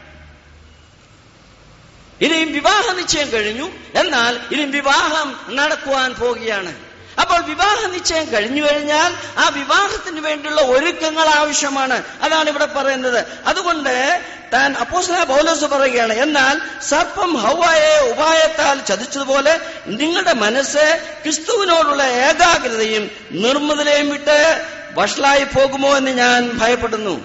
ഇനിയും വിവാഹ നിശ്ചയം കഴിഞ്ഞു എന്നാൽ ഇനി വിവാഹം നടക്കുവാൻ പോവുകയാണ് അപ്പോൾ വിവാഹ നിശ്ചയം കഴിഞ്ഞു കഴിഞ്ഞാൽ ആ വിവാഹത്തിന് വേണ്ടിയുള്ള ഒരുക്കങ്ങൾ ആവശ്യമാണ് അതാണ് ഇവിടെ പറയുന്നത് അതുകൊണ്ട് താൻ അപ്പോസ്തല പൗലോസ് പറയുകയാണ് എന്നാൽ സർപ്പം ഹൗവായെ ഉപായത്താൽ ചതിച്ചതുപോലെ നിങ്ങളുടെ മനസ്സ് ക്രിസ്തുവിനോടുള്ള ഏകാഗ്രതയും നിർമ്മതലയും വിട്ട് വഷളായി പോകുമോ എന്ന് ഞാൻ ഭയപ്പെടുന്നു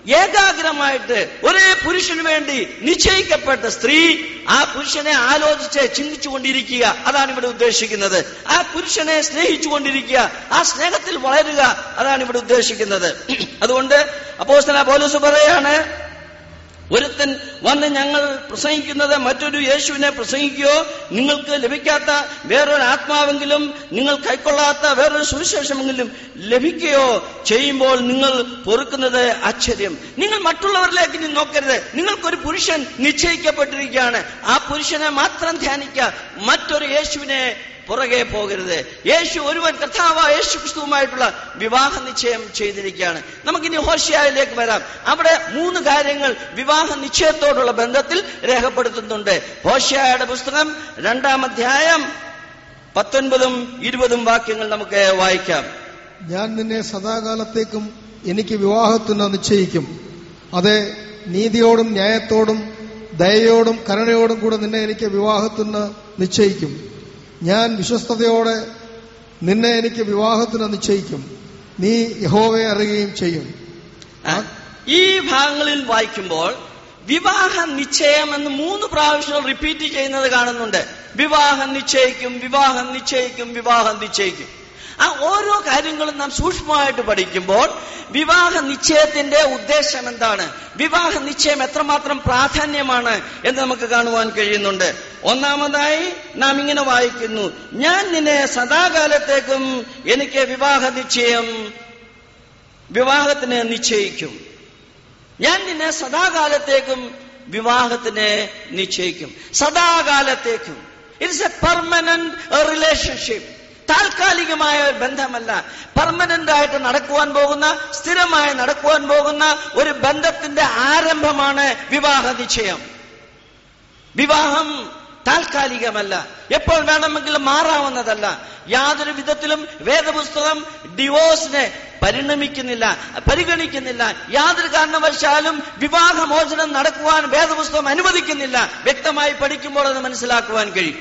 ഏകാഗ്രമായിട്ട് ഒരേ പുരുഷന് വേണ്ടി നിശ്ചയിക്കപ്പെട്ട സ്ത്രീ ആ പുരുഷനെ ആലോചിച്ച് ചിന്തിച്ചുകൊണ്ടിരിക്കുക അതാണ് ഇവിടെ ഉദ്ദേശിക്കുന്നത് ആ പുരുഷനെ സ്നേഹിച്ചുകൊണ്ടിരിക്കുക ആ സ്നേഹത്തിൽ വളരുക അതാണ് ഇവിടെ ഉദ്ദേശിക്കുന്നത് അതുകൊണ്ട് അപ്പോസ്തല പോലീസ് പറയാണ് ഒരുത്തൻ വന്ന് ഞങ്ങൾ പ്രസംഗിക്കുന്നത് മറ്റൊരു യേശുവിനെ പ്രസംഗിക്കുകയോ നിങ്ങൾക്ക് ലഭിക്കാത്ത വേറൊരു ആത്മാവെങ്കിലും നിങ്ങൾ കൈക്കൊള്ളാത്ത വേറൊരു സുവിശേഷമെങ്കിലും ലഭിക്കുകയോ ചെയ്യുമ്പോൾ നിങ്ങൾ പൊറുക്കുന്നത് ആശ്ചര്യം നിങ്ങൾ മറ്റുള്ളവരിലേക്ക് ഇനി നോക്കരുത് നിങ്ങൾക്കൊരു പുരുഷൻ നിശ്ചയിക്കപ്പെട്ടിരിക്കുകയാണ് ആ പുരുഷനെ മാത്രം ധ്യാനിക്കുക മറ്റൊരു യേശുവിനെ പുറകെ പോകരുത് യേശു ഒരുവൻ കർത്താവ് യേശു ക്രിസ്തുവുമായിട്ടുള്ള വിവാഹ നിശ്ചയം ചെയ്തിരിക്കുകയാണ് നമുക്കിനി ഹോഷിയായിലേക്ക് വരാം അവിടെ മൂന്ന് കാര്യങ്ങൾ വിവാഹ നിശ്ചയത്തോടുള്ള ബന്ധത്തിൽ രേഖപ്പെടുത്തുന്നുണ്ട് ഹോഷിയായുടെ പുസ്തകം രണ്ടാം അധ്യായം പത്തൊൻപതും ഇരുപതും വാക്യങ്ങൾ നമുക്ക് വായിക്കാം ഞാൻ നിന്നെ സദാകാലത്തേക്കും എനിക്ക് വിവാഹത്തിന് നിശ്ചയിക്കും അതെ നീതിയോടും ന്യായത്തോടും ദയയോടും കരുണയോടും കൂടെ നിന്നെ എനിക്ക് വിവാഹത്തിന് നിശ്ചയിക്കും ഞാൻ വിശ്വസ്തയോടെ നിന്നെ എനിക്ക് വിവാഹത്തിന് നിശ്ചയിക്കും നീ യഹോവയെ അറിയുകയും ചെയ്യും ആ, ഈ ഭാഗങ്ങളിൽ വായിക്കുമ്പോൾ വിവാഹ നിശ്ചയം എന്ന് മൂന്ന് പ്രാവശ്യം റിപ്പീറ്റ് ചെയ്യുന്നത് കാണുന്നുണ്ട് വിവാഹം നിശ്ചയിക്കും വിവാഹം നിശ്ചയിക്കും വിവാഹം നിശ്ചയിക്കും ആ ഓരോ കാര്യങ്ങളും നാം സൂക്ഷ്മമായിട്ട് പഠിക്കുമ്പോൾ വിവാഹ നിശ്ചയത്തിന്റെ ഉദ്ദേശം എന്താണ് വിവാഹ നിശ്ചയം എത്രമാത്രം പ്രാധാന്യമാണ് എന്ന് നമുക്ക് കാണുവാൻ കഴിയുന്നുണ്ട് ഒന്നാമതായി നാം ഇങ്ങനെ വായിക്കുന്നു ഞാൻ നിന്നെ സദാകാലത്തേക്കും എനിക്ക് വിവാഹ നിശ്ചയം വിവാഹത്തിന് നിശ്ചയിക്കും ഞാൻ നിന്നെ സദാകാലത്തേക്കും വിവാഹത്തിന് നിശ്ചയിക്കും സദാകാലത്തേക്കും ഇറ്റ്സ് എ പെർമനന്റ് റിലേഷൻഷിപ്പ് താൽക്കാലികമായ ഒരു ബന്ധമല്ല പെർമനന്റ് ആയിട്ട് നടക്കുവാൻ പോകുന്ന സ്ഥിരമായി നടക്കുവാൻ പോകുന്ന ഒരു ബന്ധത്തിന്റെ ആരംഭമാണ് വിവാഹ നിശ്ചയം വിവാഹം താൽക്കാലികമല്ല എപ്പോൾ വേണമെങ്കിലും മാറാവുന്നതല്ല യാതൊരു വിധത്തിലും വേദപുസ്തകം ഡിവോഴ്സിനെ പരിണമിക്കുന്നില്ല പരിഗണിക്കുന്നില്ല യാതൊരു കാരണവശാലും വിവാഹമോചനം നടക്കുവാൻ വേദപുസ്തകം അനുവദിക്കുന്നില്ല വ്യക്തമായി പഠിക്കുമ്പോൾ അത് മനസ്സിലാക്കുവാൻ കഴിയും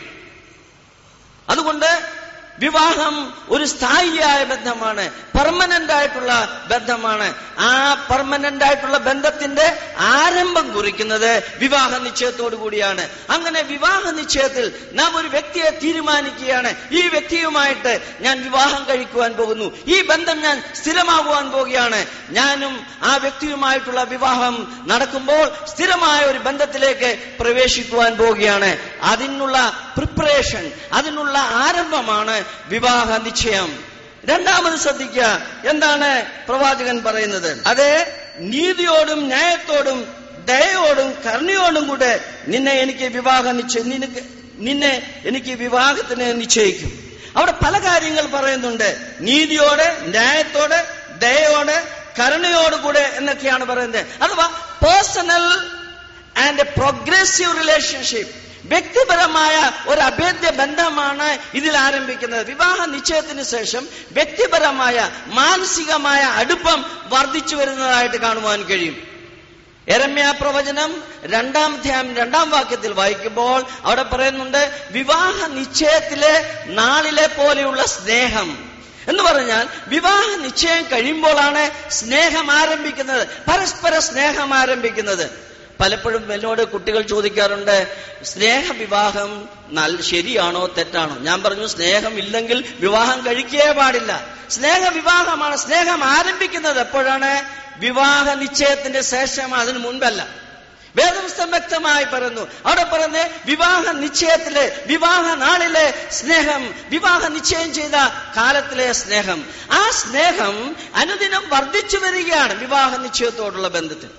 അതുകൊണ്ട് വിവാഹം ഒരു സ്ഥായിയായ ബന്ധമാണ് പെർമനന്റ് ആയിട്ടുള്ള ബന്ധമാണ് ആ പെർമനന്റ് ആയിട്ടുള്ള ബന്ധത്തിന്റെ ആരംഭം കുറിക്കുന്നത് വിവാഹ നിശ്ചയത്തോടു കൂടിയാണ് അങ്ങനെ വിവാഹ നിശ്ചയത്തിൽ നാം ഒരു വ്യക്തിയെ തീരുമാനിക്കുകയാണ് ഈ വ്യക്തിയുമായിട്ട് ഞാൻ വിവാഹം കഴിക്കുവാൻ പോകുന്നു ഈ ബന്ധം ഞാൻ സ്ഥിരമാകുവാൻ പോവുകയാണ് ഞാനും ആ വ്യക്തിയുമായിട്ടുള്ള വിവാഹം നടക്കുമ്പോൾ സ്ഥിരമായ ഒരു ബന്ധത്തിലേക്ക് പ്രവേശിക്കുവാൻ പോവുകയാണ് അതിനുള്ള പ്രിപ്പറേഷൻ അതിനുള്ള ആരംഭമാണ് വിവാഹ നിശ്ചയം രണ്ടാമത് ശ്രദ്ധിക്കുക എന്താണ് പ്രവാചകൻ പറയുന്നത് അത് നീതിയോടും ന്യായത്തോടും ദയോടും കരുണയോടും കൂടെ നിന്നെ എനിക്ക് വിവാഹ നിശ്ചയ നിനക്ക് നിന്നെ എനിക്ക് വിവാഹത്തിന് നിശ്ചയിക്കും അവിടെ പല കാര്യങ്ങൾ പറയുന്നുണ്ട് നീതിയോടെ ന്യായത്തോടെ ദയോടെ കരുണയോടുകൂടെ എന്നൊക്കെയാണ് പറയുന്നത് അഥവാ പേഴ്സണൽ ആൻഡ് പ്രോഗ്രസീവ് റിലേഷൻഷിപ്പ് വ്യക്തിപരമായ ഒരു അഭേദ്യ ബന്ധമാണ് ഇതിൽ ആരംഭിക്കുന്നത് വിവാഹ നിശ്ചയത്തിന് ശേഷം വ്യക്തിപരമായ മാനസികമായ അടുപ്പം വർദ്ധിച്ചു വരുന്നതായിട്ട് കാണുവാൻ കഴിയും എരമ്യ പ്രവചനം രണ്ടാം അധ്യായം രണ്ടാം വാക്യത്തിൽ വായിക്കുമ്പോൾ അവിടെ പറയുന്നുണ്ട് വിവാഹ നിശ്ചയത്തിലെ നാളിലെ പോലെയുള്ള സ്നേഹം എന്ന് പറഞ്ഞാൽ വിവാഹ നിശ്ചയം കഴിയുമ്പോഴാണ് സ്നേഹം ആരംഭിക്കുന്നത് പരസ്പര സ്നേഹം ആരംഭിക്കുന്നത് പലപ്പോഴും എന്നോട് കുട്ടികൾ ചോദിക്കാറുണ്ട് സ്നേഹവിവാഹം നല്ല ശരിയാണോ തെറ്റാണോ ഞാൻ പറഞ്ഞു സ്നേഹം ഇല്ലെങ്കിൽ വിവാഹം കഴിക്കേ പാടില്ല സ്നേഹവിവാഹമാണ് സ്നേഹം ആരംഭിക്കുന്നത് എപ്പോഴാണ് വിവാഹ നിശ്ചയത്തിന്റെ ശേഷം അതിനു മുൻപല്ല വേദപുസ്തകം വ്യക്തമായി പറയുന്നു അവിടെ പറയുന്നത് വിവാഹ നിശ്ചയത്തിലെ വിവാഹ നാളിലെ സ്നേഹം വിവാഹ നിശ്ചയം ചെയ്ത കാലത്തിലെ സ്നേഹം ആ സ്നേഹം അനുദിനം വർദ്ധിച്ചു വരികയാണ് വിവാഹ നിശ്ചയത്തോടുള്ള ബന്ധത്തിൽ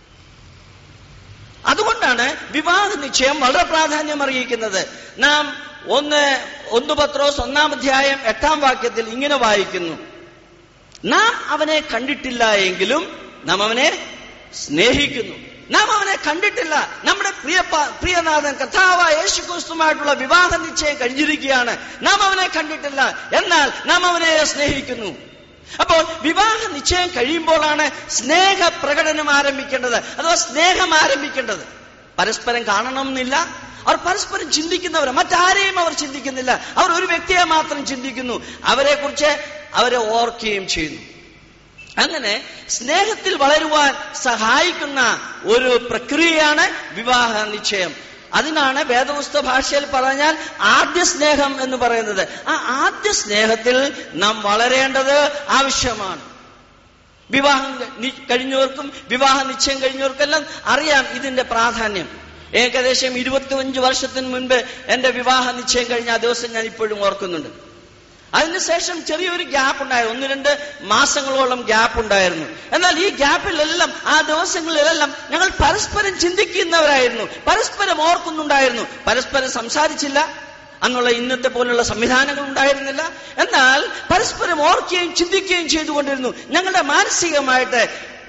അതുകൊണ്ടാണ് വിവാഹ നിശ്ചയം വളരെ പ്രാധാന്യം അറിയിക്കുന്നത് നാം ഒന്ന് ഒന്ന് പത്രോസ് ഒന്നാം അധ്യായം എട്ടാം വാക്യത്തിൽ ഇങ്ങനെ വായിക്കുന്നു നാം അവനെ കണ്ടിട്ടില്ല എങ്കിലും നാം അവനെ സ്നേഹിക്കുന്നു നാം അവനെ കണ്ടിട്ടില്ല നമ്മുടെ പ്രിയ പ്രിയനാഥൻ കഥാവ യേശു ക്രിസ്തുമായിട്ടുള്ള വിവാഹ നിശ്ചയം കഴിഞ്ഞിരിക്കുകയാണ് നാം അവനെ കണ്ടിട്ടില്ല എന്നാൽ നാം അവനെ സ്നേഹിക്കുന്നു അപ്പോൾ വിവാഹ നിശ്ചയം കഴിയുമ്പോഴാണ് സ്നേഹ പ്രകടനം ആരംഭിക്കേണ്ടത് അഥവാ സ്നേഹം ആരംഭിക്കേണ്ടത് പരസ്പരം കാണണമെന്നില്ല അവർ പരസ്പരം ചിന്തിക്കുന്നവർ മറ്റാരെയും അവർ ചിന്തിക്കുന്നില്ല അവർ ഒരു വ്യക്തിയെ മാത്രം ചിന്തിക്കുന്നു അവരെ കുറിച്ച് അവരെ ഓർക്കുകയും ചെയ്യുന്നു അങ്ങനെ സ്നേഹത്തിൽ വളരുവാൻ സഹായിക്കുന്ന ഒരു പ്രക്രിയയാണ് വിവാഹ നിശ്ചയം അതിനാണ് വേദപുസ്തക ഭാഷയിൽ പറഞ്ഞാൽ ആദ്യ സ്നേഹം എന്ന് പറയുന്നത് ആ ആദ്യ സ്നേഹത്തിൽ നാം വളരേണ്ടത് ആവശ്യമാണ് വിവാഹം നി- കഴിഞ്ഞവർക്കും വിവാഹ നിശ്ചയം കഴിഞ്ഞവർക്കെല്ലാം അറിയാം ഇതിന്റെ പ്രാധാന്യം ഏകദേശം ഇരുപത്തിയഞ്ച് വർഷത്തിന് മുൻപ് എന്റെ വിവാഹ നിശ്ചയം കഴിഞ്ഞ ആ ദിവസം ഞാൻ ഇപ്പോഴും ഓർക്കുന്നുണ്ട് അതിനുശേഷം ചെറിയൊരു ഗ്യാപ്പ് ഉണ്ടായിരുന്നു ഒന്ന് രണ്ട് മാസങ്ങളോളം ഗ്യാപ്പ് ഉണ്ടായിരുന്നു എന്നാൽ ഈ ഗ്യാപ്പിലെല്ലാം ആ ദിവസങ്ങളിലെല്ലാം ഞങ്ങൾ പരസ്പരം ചിന്തിക്കുന്നവരായിരുന്നു പരസ്പരം ഓർക്കുന്നുണ്ടായിരുന്നു പരസ്പരം സംസാരിച്ചില്ല അന്നുള്ള ഇന്നത്തെ പോലുള്ള സംവിധാനങ്ങൾ ഉണ്ടായിരുന്നില്ല എന്നാൽ പരസ്പരം ഓർക്കുകയും ചിന്തിക്കുകയും ചെയ്തുകൊണ്ടിരുന്നു ഞങ്ങളുടെ മാനസികമായിട്ട്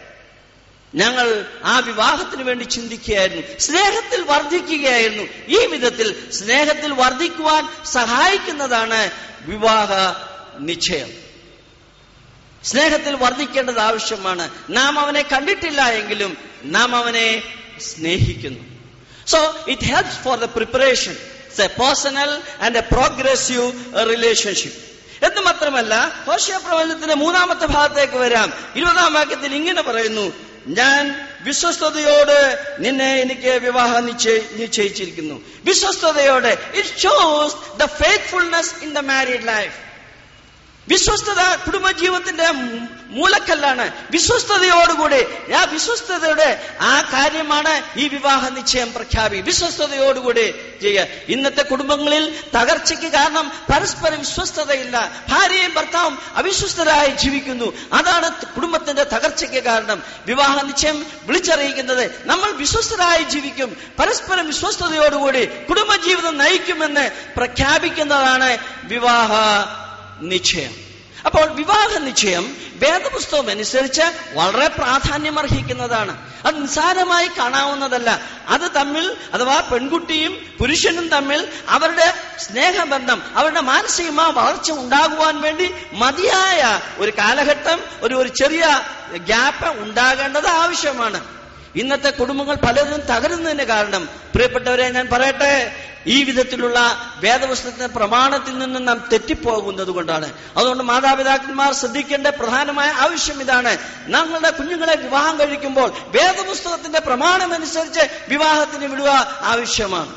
ഞങ്ങൾ ആ വിവാഹത്തിന് വേണ്ടി ചിന്തിക്കുകയായിരുന്നു സ്നേഹത്തിൽ വർദ്ധിക്കുകയായിരുന്നു ഈ വിധത്തിൽ സ്നേഹത്തിൽ വർദ്ധിക്കുവാൻ സഹായിക്കുന്നതാണ് വിവാഹ നിശ്ചയം സ്നേഹത്തിൽ വർദ്ധിക്കേണ്ടത് ആവശ്യമാണ് നാം അവനെ കണ്ടിട്ടില്ല എങ്കിലും നാം അവനെ സ്നേഹിക്കുന്നു so it helps for the preparation it's a personal and a progressive relationship എന്ന് മാത്രമല്ല ഹോഷ്യ പ്രവചനത്തിന്റെ മൂന്നാമത്തെ ഭാഗത്തേക്ക് വരാം ഇരുപതാം വാക്യത്തിൽ ഇങ്ങനെ പറയുന്നു ഞാൻ വിശ്വസ്തയോട് നിന്നെ എനിക്ക് വിവാഹം നിശ്ചയി നിശ്ചയിച്ചിരിക്കുന്നു വിശ്വസ്തയോടെ it shows the faithfulness in the married life വിശ്വസ്തത കുടുംബജീവിതത്തിന്റെ മൂലക്കല്ലാണ് വിശ്വസ്തയോടുകൂടി ആ വിശ്വസ്തതയുടെ ആ കാര്യമാണ് ഈ വിവാഹ നിശ്ചയം പ്രഖ്യാപി വിശ്വസ്തയോടുകൂടി ചെയ്യുക ഇന്നത്തെ കുടുംബങ്ങളിൽ തകർച്ചയ്ക്ക് കാരണം പരസ്പര വിശ്വസ്തതയില്ല ഭാര്യയും ഭർത്താവും അവിശ്വസ്തരായി ജീവിക്കുന്നു അതാണ് കുടുംബത്തിന്റെ തകർച്ചയ്ക്ക് കാരണം വിവാഹ നിശ്ചയം വിളിച്ചറിയിക്കുന്നത് നമ്മൾ വിശ്വസ്തരായി ജീവിക്കും പരസ്പരം വിശ്വസ്തയോടുകൂടി കുടുംബജീവിതം നയിക്കുമെന്ന് പ്രഖ്യാപിക്കുന്നതാണ് വിവാഹ നിശ്ചയം അപ്പോൾ വിവാഹ നിശ്ചയം വേദപുസ്തകം അനുസരിച്ച് വളരെ പ്രാധാന്യമർഹിക്കുന്നതാണ് അത് നിസ്സാരമായി കാണാവുന്നതല്ല അത് തമ്മിൽ അഥവാ പെൺകുട്ടിയും പുരുഷനും തമ്മിൽ അവരുടെ സ്നേഹബന്ധം അവരുടെ മാനസികമായ വളർച്ച ഉണ്ടാകുവാൻ വേണ്ടി മതിയായ ഒരു കാലഘട്ടം ഒരു ഒരു ചെറിയ ഗ്യാപ്പ് ഉണ്ടാകേണ്ടത് ആവശ്യമാണ് ഇന്നത്തെ കുടുംബങ്ങൾ പലരും തകരുന്നതിന് കാരണം പ്രിയപ്പെട്ടവരെ ഞാൻ പറയട്ടെ ഈ വിധത്തിലുള്ള വേദപുസ്തകത്തിന്റെ പ്രമാണത്തിൽ നിന്ന് നാം തെറ്റിപ്പോകുന്നത് കൊണ്ടാണ് അതുകൊണ്ട് മാതാപിതാക്കന്മാർ ശ്രദ്ധിക്കേണ്ട പ്രധാനമായ ആവശ്യം ഇതാണ് ഞങ്ങളുടെ കുഞ്ഞുങ്ങളെ വിവാഹം കഴിക്കുമ്പോൾ വേദപുസ്തകത്തിന്റെ പ്രമാണമനുസരിച്ച് വിവാഹത്തിന് വിടുക ആവശ്യമാണ്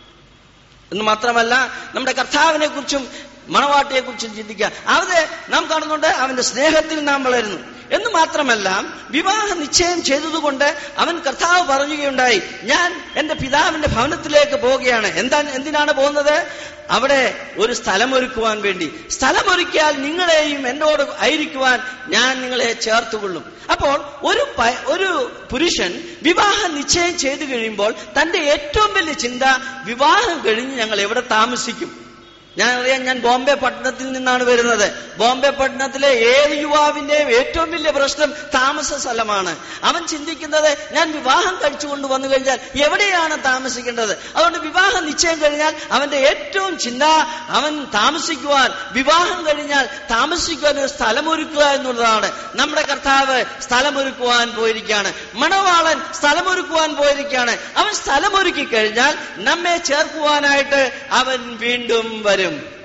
എന്ന് മാത്രമല്ല നമ്മുടെ കർത്താവിനെ കുറിച്ചും മണവാട്ടിയെ കുറിച്ചും ചിന്തിക്കുക അവരെ നാം കാണുന്നുണ്ട് അവന്റെ സ്നേഹത്തിൽ നാം വളരുന്നു എന്ന് മാത്രമല്ല വിവാഹ നിശ്ചയം ചെയ്തതുകൊണ്ട് അവൻ കർത്താവ് പറയുകയുണ്ടായി ഞാൻ എന്റെ പിതാവിന്റെ ഭവനത്തിലേക്ക് പോവുകയാണ് എന്താ എന്തിനാണ് പോകുന്നത് അവിടെ ഒരു സ്ഥലമൊരുക്കുവാൻ വേണ്ടി സ്ഥലമൊരുക്കിയാൽ നിങ്ങളെയും എന്നോട് ആയിരിക്കുവാൻ ഞാൻ നിങ്ങളെ ചേർത്തുകൊള്ളും അപ്പോൾ ഒരു പ- ഒരു പുരുഷൻ വിവാഹ നിശ്ചയം ചെയ്തു കഴിയുമ്പോൾ തന്റെ ഏറ്റവും വലിയ ചിന്ത വിവാഹം കഴിഞ്ഞ് ഞങ്ങൾ എവിടെ താമസിക്കും ഞാൻ അറിയാം ഞാൻ ബോംബെ പട്ടണത്തിൽ നിന്നാണ് വരുന്നത് ബോംബെ പട്ടണത്തിലെ ഏത് യുവാവിന്റെയും ഏറ്റവും വലിയ പ്രശ്നം താമസ സ്ഥലമാണ് അവൻ ചിന്തിക്കുന്നത് ഞാൻ വിവാഹം കഴിച്ചുകൊണ്ട് വന്നു കഴിഞ്ഞാൽ എവിടെയാണ് താമസിക്കേണ്ടത് അതുകൊണ്ട് വിവാഹം നിശ്ചയം കഴിഞ്ഞാൽ അവന്റെ ഏറ്റവും ചിന്ത അവൻ താമസിക്കുവാൻ വിവാഹം കഴിഞ്ഞാൽ താമസിക്കുവാൻ ഒരു സ്ഥലമൊരുക്കുക എന്നുള്ളതാണ് നമ്മുടെ കർത്താവ് സ്ഥലമൊരുക്കുവാൻ പോയിരിക്കുകയാണ് മണവാളൻ സ്ഥലമൊരുക്കുവാൻ പോയിരിക്കുകയാണ് അവൻ സ്ഥലമൊരുക്കി കഴിഞ്ഞാൽ നമ്മെ ചേർക്കുവാനായിട്ട് അവൻ വീണ്ടും വരും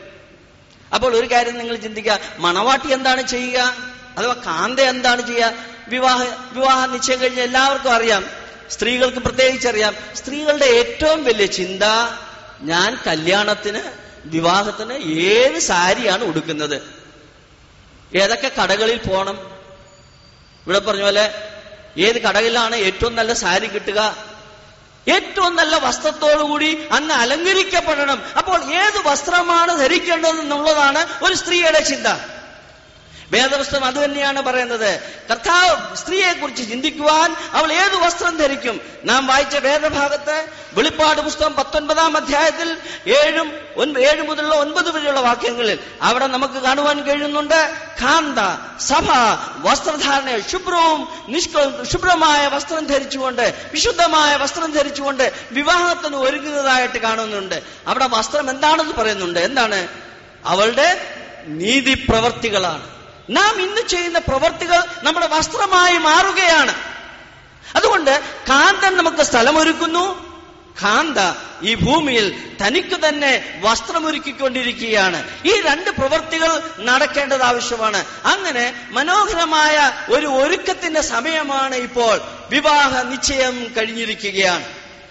അപ്പോൾ ഒരു കാര്യം നിങ്ങൾ ചിന്തിക്കുക മണവാട്ടി എന്താണ് ചെയ്യുക അഥവാ കാന്ത എന്താണ് ചെയ്യുക വിവാഹ വിവാഹ നിശ്ചയം കഴിഞ്ഞ എല്ലാവർക്കും അറിയാം സ്ത്രീകൾക്ക് പ്രത്യേകിച്ച് അറിയാം സ്ത്രീകളുടെ ഏറ്റവും വലിയ ചിന്ത ഞാൻ കല്യാണത്തിന് വിവാഹത്തിന് ഏത് സാരിയാണ് ഉടുക്കുന്നത് ഏതൊക്കെ കടകളിൽ പോകണം ഇവിടെ പറഞ്ഞ പോലെ ഏത് കടകളിലാണ് ഏറ്റവും നല്ല സാരി കിട്ടുക ഏറ്റവും നല്ല വസ്ത്രത്തോടുകൂടി അന്ന് അലങ്കരിക്കപ്പെടണം അപ്പോൾ ഏത് വസ്ത്രമാണ് ധരിക്കേണ്ടതെന്നുള്ളതാണ് ഒരു സ്ത്രീയുടെ ചിന്ത വേദപുസ്തകം അത് തന്നെയാണ് പറയുന്നത് കർത്താവ് സ്ത്രീയെ കുറിച്ച് ചിന്തിക്കുവാൻ അവൾ ഏത് വസ്ത്രം ധരിക്കും നാം വായിച്ച വേദഭാഗത്ത് വെളിപ്പാട് പുസ്തകം പത്തൊൻപതാം അധ്യായത്തിൽ ഏഴും ഒൻപ- ഏഴ് മുതലുള്ള ഒൻപത് വരെയുള്ള വാക്യങ്ങളിൽ അവിടെ നമുക്ക് കാണുവാൻ കഴിയുന്നുണ്ട് കാന്ത സഭ വസ്ത്രധാരണ ശുഭ്രവും നിഷ്ക ശുഭ്രമായ വസ്ത്രം ധരിച്ചുകൊണ്ട് വിശുദ്ധമായ വസ്ത്രം ധരിച്ചുകൊണ്ട് വിവാഹത്തിന് ഒരുങ്ങുന്നതായിട്ട് കാണുന്നുണ്ട് അവിടെ വസ്ത്രം എന്താണെന്ന് പറയുന്നുണ്ട് എന്താണ് അവളുടെ നീതി പ്രവർത്തികളാണ് നാം ഇന്ന് ചെയ്യുന്ന പ്രവർത്തികൾ നമ്മുടെ വസ്ത്രമായി മാറുകയാണ് അതുകൊണ്ട് കാന്തൻ നമുക്ക് സ്ഥലമൊരുക്കുന്നു കാന്ത ഈ ഭൂമിയിൽ തനിക്ക് തന്നെ വസ്ത്രമൊരുക്കിക്കൊണ്ടിരിക്കുകയാണ് ഈ രണ്ട് പ്രവൃത്തികൾ നടക്കേണ്ടത് ആവശ്യമാണ് അങ്ങനെ മനോഹരമായ ഒരു ഒരുക്കത്തിന്റെ സമയമാണ് ഇപ്പോൾ വിവാഹ നിശ്ചയം കഴിഞ്ഞിരിക്കുകയാണ്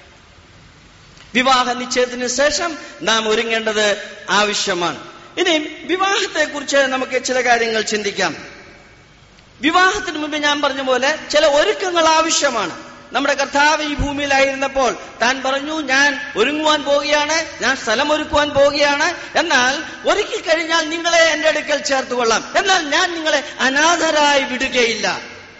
വിവാഹ നിശ്ചയത്തിന് ശേഷം നാം ഒരുങ്ങേണ്ടത് ആവശ്യമാണ് ഇനി വിവാഹത്തെക്കുറിച്ച് നമുക്ക് ചില കാര്യങ്ങൾ ചിന്തിക്കാം വിവാഹത്തിന് മുമ്പ് ഞാൻ പറഞ്ഞ പോലെ ചില ഒരുക്കങ്ങൾ ആവശ്യമാണ് നമ്മുടെ കർത്താവ് ഈ ഭൂമിയിലായിരുന്നപ്പോൾ താൻ പറഞ്ഞു ഞാൻ ഒരുങ്ങുവാൻ പോവുകയാണ് ഞാൻ സ്ഥലം ഒരുക്കുവാൻ പോവുകയാണ് എന്നാൽ ഒരുക്കി കഴിഞ്ഞാൽ നിങ്ങളെ എന്റെ അടുക്കൽ ചേർത്തുകൊള്ളാം എന്നാൽ ഞാൻ നിങ്ങളെ അനാഥരായി വിടുകയില്ല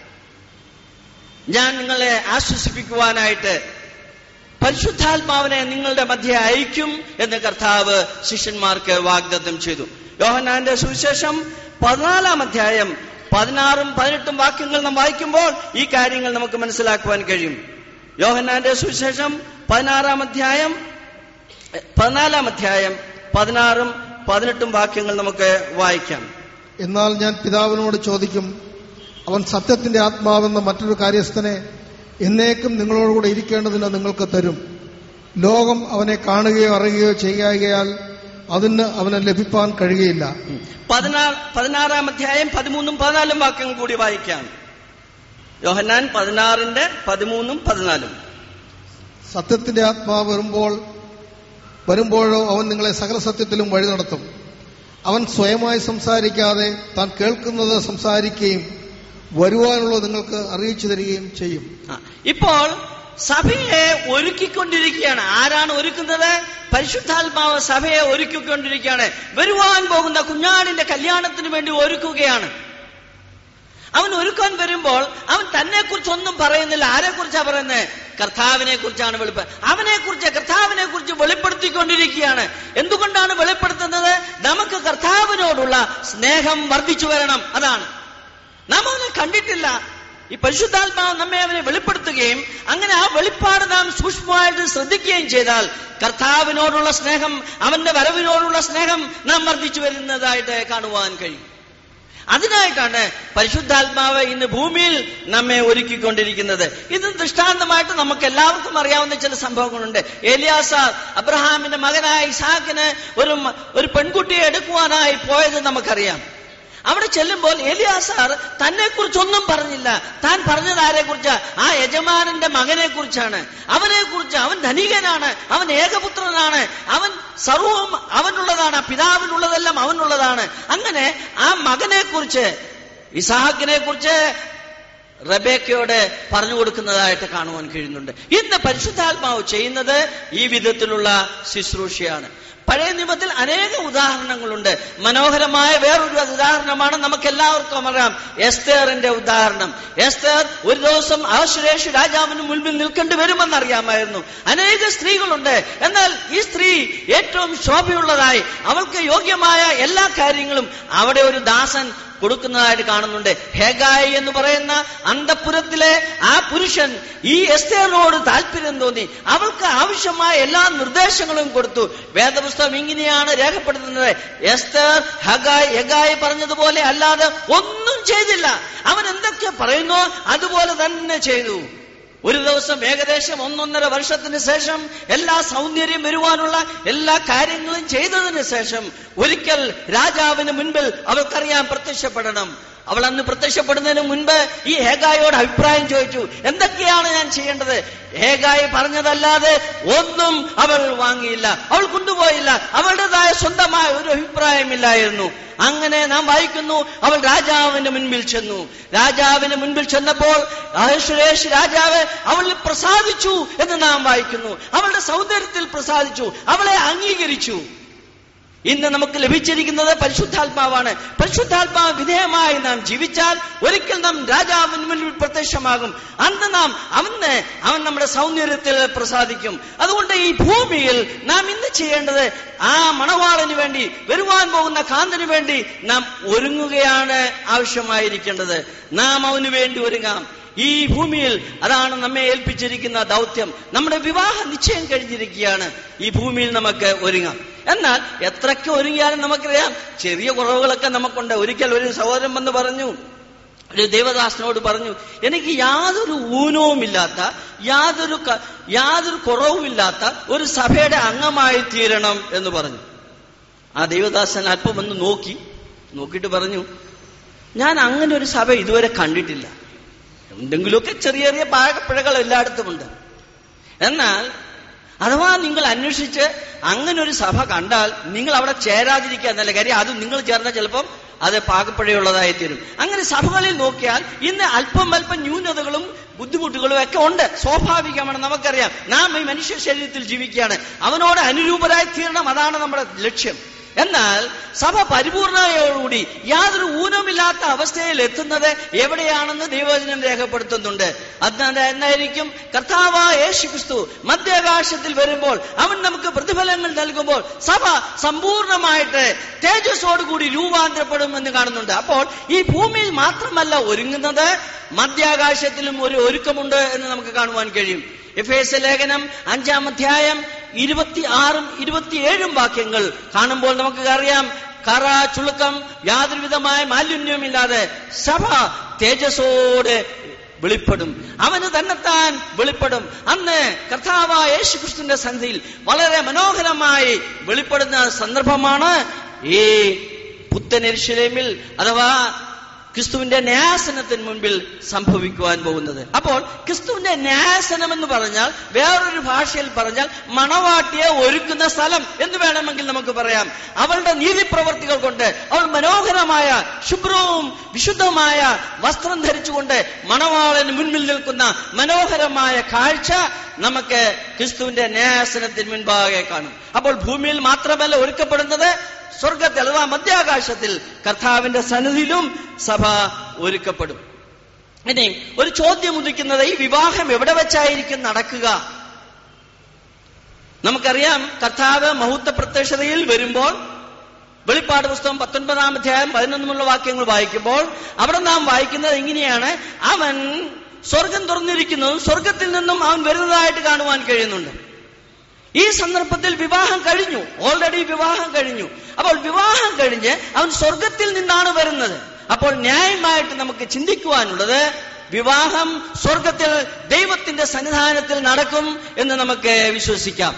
ഞാൻ നിങ്ങളെ ആശ്വസിപ്പിക്കുവാനായിട്ട് പരിശുദ്ധാത്മാവിനെ നിങ്ങളുടെ മധ്യ അയക്കും എന്ന് കർത്താവ് ശിഷ്യന്മാർക്ക് വാഗ്ദത്തം ചെയ്തു യോഹന്നാന്റെ സുവിശേഷം പതിനാലാം അധ്യായം പതിനാറും പതിനെട്ടും വാക്യങ്ങൾ നാം വായിക്കുമ്പോൾ ഈ കാര്യങ്ങൾ നമുക്ക് മനസ്സിലാക്കുവാൻ കഴിയും യോഹന്നാന്റെ സുവിശേഷം പതിനാറാം അധ്യായം എ, പതിനാലാം അധ്യായം പതിനാറും പതിനെട്ടും വാക്യങ്ങൾ നമുക്ക് വായിക്കാം എന്നാൽ ഞാൻ പിതാവിനോട് ചോദിക്കും അവൻ സത്യത്തിന്റെ ആത്മാവെന്ന മറ്റൊരു കാര്യസ്ഥനെ എന്നേക്കും നിങ്ങളോടുകൂടെ ഇരിക്കേണ്ടതിന് നിങ്ങൾക്ക് തരും ലോകം അവനെ കാണുകയോ അറിയുകയോ ചെയ്യായാൽ അതിന് അവന് ലഭിപ്പാൻ കഴിയുകയില്ല പതിനാറ് പതിനാറാം അധ്യായം പതിമൂന്നും പതിനാലും വാക്യങ്ങൾ കൂടി വായിക്കാം യോഹന്നാൻ പതിനാറിന്റെ പതിമൂന്നും പതിനാലും സത്യത്തിന്റെ ആത്മാവ് വരുമ്പോൾ വരുമ്പോഴോ അവൻ നിങ്ങളെ സകല സത്യത്തിലും വഴി നടത്തും അവൻ സ്വയമായി സംസാരിക്കാതെ താൻ കേൾക്കുന്നത് സംസാരിക്കുകയും വരുവാനുള്ളത് നിങ്ങൾക്ക് അറിയിച്ചു തരികയും ചെയ്യും ആ, ഇപ്പോൾ സഭയെ ഒരുക്കിക്കൊണ്ടിരിക്കുകയാണ് ആരാണ് ഒരുക്കുന്നത് പരിശുദ്ധാത്മാവ് സഭയെ ഒരുക്കിക്കൊണ്ടിരിക്കുകയാണ് വരുവാൻ പോകുന്ന കുഞ്ഞാടിന്റെ കല്യാണത്തിന് വേണ്ടി ഒരുക്കുകയാണ് അവൻ ഒരുക്കാൻ വരുമ്പോൾ അവൻ തന്നെ കുറിച്ച് ഒന്നും പറയുന്നില്ല ആരെ കുറിച്ചാണ് പറയുന്നത് കർത്താവിനെ കുറിച്ചാണ് വെളിപ്പ അവനെ കുറിച്ച് കർത്താവിനെ കുറിച്ച് വെളിപ്പെടുത്തിക്കൊണ്ടിരിക്കുകയാണ് എന്തുകൊണ്ടാണ് വെളിപ്പെടുത്തുന്നത് നമുക്ക് കർത്താവിനോടുള്ള സ്നേഹം വർദ്ധിച്ചു വരണം അതാണ് നാം അവനെ കണ്ടിട്ടില്ല ഈ പരിശുദ്ധാത്മാവ് നമ്മെ അവനെ വെളിപ്പെടുത്തുകയും അങ്ങനെ ആ വെളിപ്പാട് നാം സൂക്ഷ്മമായിട്ട് ശ്രദ്ധിക്കുകയും ചെയ്താൽ കർത്താവിനോടുള്ള സ്നേഹം അവന്റെ വരവിനോടുള്ള സ്നേഹം നാം വർദ്ധിച്ചു വരുന്നതായിട്ട് കാണുവാൻ കഴിയും അതിനായിട്ടാണ് പരിശുദ്ധാത്മാവ് ഇന്ന് ഭൂമിയിൽ നമ്മെ ഒരുക്കിക്കൊണ്ടിരിക്കുന്നത് ഇത് ദൃഷ്ടാന്തമായിട്ട് നമുക്ക് എല്ലാവർക്കും അറിയാവുന്ന ചില സംഭവങ്ങളുണ്ട് ഏലിയാസാർ അബ്രഹാമിന്റെ മകനായ ഇസാക്കിന് ഒരു മ- ഒരു പെൺകുട്ടിയെ എടുക്കുവാനായി പോയത് നമുക്കറിയാം അവിടെ ചെല്ലുമ്പോൾ എലിയാസാർ തന്നെ കുറിച്ചൊന്നും പറഞ്ഞില്ല താൻ പറഞ്ഞത് ആരെ കുറിച്ച് ആ യജമാനന്റെ മകനെ കുറിച്ചാണ് അവനെ കുറിച്ച് അവൻ ധനികനാണ് അവൻ ഏകപുത്രനാണ് അവൻ സർവവും അവനുള്ളതാണ് പിതാവിനുള്ളതെല്ലാം അവനുള്ളതാണ് അങ്ങനെ ആ മകനെ കുറിച്ച് ഇസാഹാക്കിനെ കുറിച്ച് റബേക്കയോട് പറഞ്ഞു കൊടുക്കുന്നതായിട്ട് കാണുവാൻ കഴിയുന്നുണ്ട് ഇന്ന് പരിശുദ്ധാത്മാവ് ചെയ്യുന്നത് ഈ വിധത്തിലുള്ള ശുശ്രൂഷയാണ് പഴയ നിയമത്തിൽ അനേക ഉദാഹരണങ്ങളുണ്ട് മനോഹരമായ വേറൊരു ഉദാഹരണമാണ് നമുക്ക് എല്ലാവർക്കും അറിയാം എസ്തേറിന്റെ ഉദാഹരണം എസ്തേർ ഒരു ദിവസം ആശുരേഷ് രാജാവിന് മുൻപിൽ നിൽക്കേണ്ടി വരുമെന്നറിയാമായിരുന്നു അനേക സ്ത്രീകളുണ്ട് എന്നാൽ ഈ സ്ത്രീ ഏറ്റവും ശോഭയുള്ളതായി അവൾക്ക് യോഗ്യമായ എല്ലാ കാര്യങ്ങളും അവിടെ ഒരു ദാസൻ കൊടുക്കുന്നതായിട്ട് കാണുന്നുണ്ട് ഹേഗായി എന്ന് പറയുന്ന അന്തപുരത്തിലെ ആ പുരുഷൻ ഈ എസ്തേറിനോട് താല്പര്യം തോന്നി അവൾക്ക് ആവശ്യമായ എല്ലാ നിർദ്ദേശങ്ങളും കൊടുത്തു വേദപുസ്തകം ഇങ്ങനെയാണ് രേഖപ്പെടുത്തുന്നത് എസ്തേർ ഹഗായ് ഹെഗായി പറഞ്ഞതുപോലെ അല്ലാതെ ഒന്നും ചെയ്തില്ല അവൻ എന്തൊക്കെ പറയുന്നോ അതുപോലെ തന്നെ ചെയ്തു ഒരു ദിവസം ഏകദേശം ഒന്നൊന്നര വർഷത്തിന് ശേഷം എല്ലാ സൗന്ദര്യം വരുവാനുള്ള എല്ലാ കാര്യങ്ങളും ചെയ്തതിന് ശേഷം ഒരിക്കൽ രാജാവിന് മുൻപിൽ അവൾക്കറിയാൻ പ്രത്യക്ഷപ്പെടണം അവൾ അന്ന് പ്രത്യക്ഷപ്പെടുന്നതിന് മുൻപ് ഈ ഹേഗായോട് അഭിപ്രായം ചോദിച്ചു എന്തൊക്കെയാണ് ഞാൻ ചെയ്യേണ്ടത് ഹേഗായി പറഞ്ഞതല്ലാതെ ഒന്നും അവൾ വാങ്ങിയില്ല അവൾ കൊണ്ടുപോയില്ല അവളുടേതായ സ്വന്തമായ ഒരു അഭിപ്രായമില്ലായിരുന്നു അങ്ങനെ നാം വായിക്കുന്നു അവൾ രാജാവിന്റെ മുൻപിൽ ചെന്നു രാജാവിന് മുൻപിൽ ചെന്നപ്പോൾ അഹശ്വരേഷ് രാജാവ് അവളിൽ പ്രസാദിച്ചു എന്ന് നാം വായിക്കുന്നു അവളുടെ സൗന്ദര്യത്തിൽ പ്രസാദിച്ചു അവളെ അംഗീകരിച്ചു ഇന്ന് നമുക്ക് ലഭിച്ചിരിക്കുന്നത് പരിശുദ്ധാത്മാവാണ് പരിശുദ്ധാത്മാവ് വിധേയമായി നാം ജീവിച്ചാൽ ഒരിക്കൽ നാം രാജാവിന് മുന്നിൽ പ്രത്യക്ഷമാകും അന്ന് നാം അവന് അവൻ നമ്മുടെ സൗന്ദര്യത്തിൽ പ്രസാദിക്കും അതുകൊണ്ട് ഈ ഭൂമിയിൽ നാം ഇന്ന് ചെയ്യേണ്ടത് ആ മണവാളന് വേണ്ടി വരുവാൻ പോകുന്ന കാന്തന് വേണ്ടി നാം ഒരുങ്ങുകയാണ് ആവശ്യമായിരിക്കേണ്ടത് നാം അവന് വേണ്ടി ഒരുങ്ങാം ഈ ഭൂമിയിൽ അതാണ് നമ്മെ ഏൽപ്പിച്ചിരിക്കുന്ന ദൗത്യം നമ്മുടെ വിവാഹ നിശ്ചയം കഴിഞ്ഞിരിക്കുകയാണ് ഈ ഭൂമിയിൽ നമുക്ക് ഒരുങ്ങാം എന്നാൽ എത്രയ്ക്ക് ഒരുങ്ങിയാലും നമുക്കറിയാം ചെറിയ കുറവുകളൊക്കെ നമുക്കുണ്ട് ഒരിക്കൽ ഒരു സഹോദരൻ വന്ന് പറഞ്ഞു ഒരു ദേവദാസനോട് പറഞ്ഞു എനിക്ക് യാതൊരു ഊനവുമില്ലാത്ത യാതൊരു ക- യാതൊരു കുറവുമില്ലാത്ത ഒരു സഭയുടെ അംഗമായി തീരണം എന്ന് പറഞ്ഞു ആ ദേവദാസൻ അല്പം ഒന്ന് നോക്കി നോക്കിയിട്ട് പറഞ്ഞു ഞാൻ അങ്ങനെ ഒരു സഭ ഇതുവരെ കണ്ടിട്ടില്ല എന്തെങ്കിലുമൊക്കെ ചെറിയ ചെറിയ പാകപ്പിഴകൾ എല്ലായിടത്തുമുണ്ട് എന്നാൽ അഥവാ നിങ്ങൾ അന്വേഷിച്ച് അങ്ങനെ ഒരു സഭ കണ്ടാൽ നിങ്ങൾ അവിടെ ചേരാതിരിക്കുക എന്നല്ല കാര്യം അത് നിങ്ങൾ ചേർന്നാൽ ചിലപ്പം അത് പാകപ്പിഴയുള്ളതായി തീരും അങ്ങനെ സഭകളിൽ നോക്കിയാൽ ഇന്ന് അല്പം അല്പം ന്യൂനതകളും ബുദ്ധിമുട്ടുകളും ഒക്കെ ഉണ്ട് സ്വാഭാവികമാണ് നമുക്കറിയാം നാം ഈ മനുഷ്യ ശരീരത്തിൽ ജീവിക്കുകയാണ് അവനോട് അനുരൂപരായി തീരണം അതാണ് നമ്മുടെ ലക്ഷ്യം എന്നാൽ സഭ പരിപൂർണതയോടുകൂടി യാതൊരു ഊനമില്ലാത്ത അവസ്ഥയിൽ എത്തുന്നത് എവിടെയാണെന്ന് ദൈവവചനം രേഖപ്പെടുത്തുന്നുണ്ട് അത് എന്നായിരിക്കും കർത്താവായ യേശു ക്രിസ്തു മധ്യാകാശത്തിൽ വരുമ്പോൾ അവൻ നമുക്ക് പ്രതിഫലങ്ങൾ നൽകുമ്പോൾ സഭ സമ്പൂർണമായിട്ട് തേജസ്സോടുകൂടി രൂപാന്തരപ്പെടും എന്ന് കാണുന്നുണ്ട് അപ്പോൾ ഈ ഭൂമിയിൽ മാത്രമല്ല ഒരുങ്ങുന്നത് മധ്യാകാശത്തിലും ഒരു ഒരുക്കമുണ്ട് എന്ന് നമുക്ക് കാണുവാൻ കഴിയും എഫ് എസ് ലേഖനം അഞ്ചാം അധ്യായം ഇരുപത്തി ആറും ഇരുപത്തിയേഴും വാക്യങ്ങൾ കാണുമ്പോൾ നമുക്ക് അറിയാം കറ ചുളുക്കം യാതൊരുവിധമായ മാലിന്യവുമില്ലാതെ സഭ തേജസ്സോടെ വെളിപ്പെടും അവന് തന്നെത്താൻ വെളിപ്പെടും അന്ന് കർത്താവായ യേശുക്രിസ്തുവിന്റെ സന്ധിയിൽ വളരെ മനോഹരമായി വെളിപ്പെടുന്ന സന്ദർഭമാണ് ഈ പുത്തനെരിശിലേമിൽ അഥവാ ക്രിസ്തുവിന്റെ ന്യാസനത്തിന് മുൻപിൽ സംഭവിക്കുവാൻ പോകുന്നത് അപ്പോൾ ക്രിസ്തുവിന്റെ ന്യാസനം എന്ന് പറഞ്ഞാൽ വേറൊരു ഭാഷയിൽ പറഞ്ഞാൽ മണവാട്ടിയെ ഒരുക്കുന്ന സ്ഥലം എന്ന് വേണമെങ്കിൽ നമുക്ക് പറയാം അവളുടെ നീതിപ്രവർത്തികൾ കൊണ്ട് അവൾ മനോഹരമായ ശുഭ്രവും വിശുദ്ധമായ വസ്ത്രം ധരിച്ചുകൊണ്ട് മണവാളന് മുൻപിൽ നിൽക്കുന്ന മനോഹരമായ കാഴ്ച നമുക്ക് ക്രിസ്തുവിന്റെ ന്യാസനത്തിന് മുൻപാകെ കാണും അപ്പോൾ ഭൂമിയിൽ മാത്രമല്ല ഒരുക്കപ്പെടുന്നത് സ്വർഗത്തിൽ അഥവാ മധ്യാകാശത്തിൽ കർത്താവിന്റെ സന്നിധിയിലും സഭ ഒരുക്കപ്പെടും ഇനി ഒരു ചോദ്യം ഉദിക്കുന്നത് ഈ വിവാഹം എവിടെ വെച്ചായിരിക്കും നടക്കുക നമുക്കറിയാം കർത്താവ് മഹത്വ പ്രത്യക്ഷതയിൽ വരുമ്പോൾ വെളിപ്പാട് പുസ്തകം പത്തൊൻപതാം അധ്യായം പതിനൊന്നുമുള്ള വാക്യങ്ങൾ വായിക്കുമ്പോൾ അവിടെ നാം വായിക്കുന്നത് ഇങ്ങനെയാണ് അവൻ സ്വർഗം തുറന്നിരിക്കുന്നതും സ്വർഗത്തിൽ നിന്നും അവൻ വരുന്നതായിട്ട് കാണുവാൻ കഴിയുന്നുണ്ട് ഈ സന്ദർഭത്തിൽ വിവാഹം കഴിഞ്ഞു ഓൾറെഡി വിവാഹം കഴിഞ്ഞു അപ്പോൾ വിവാഹം കഴിഞ്ഞ് അവൻ സ്വർഗത്തിൽ നിന്നാണ് വരുന്നത് അപ്പോൾ ന്യായമായിട്ട് നമുക്ക് ചിന്തിക്കുവാനുള്ളത് വിവാഹം സ്വർഗത്തിൽ ദൈവത്തിന്റെ സന്നിധാനത്തിൽ നടക്കും എന്ന് നമുക്ക് വിശ്വസിക്കാം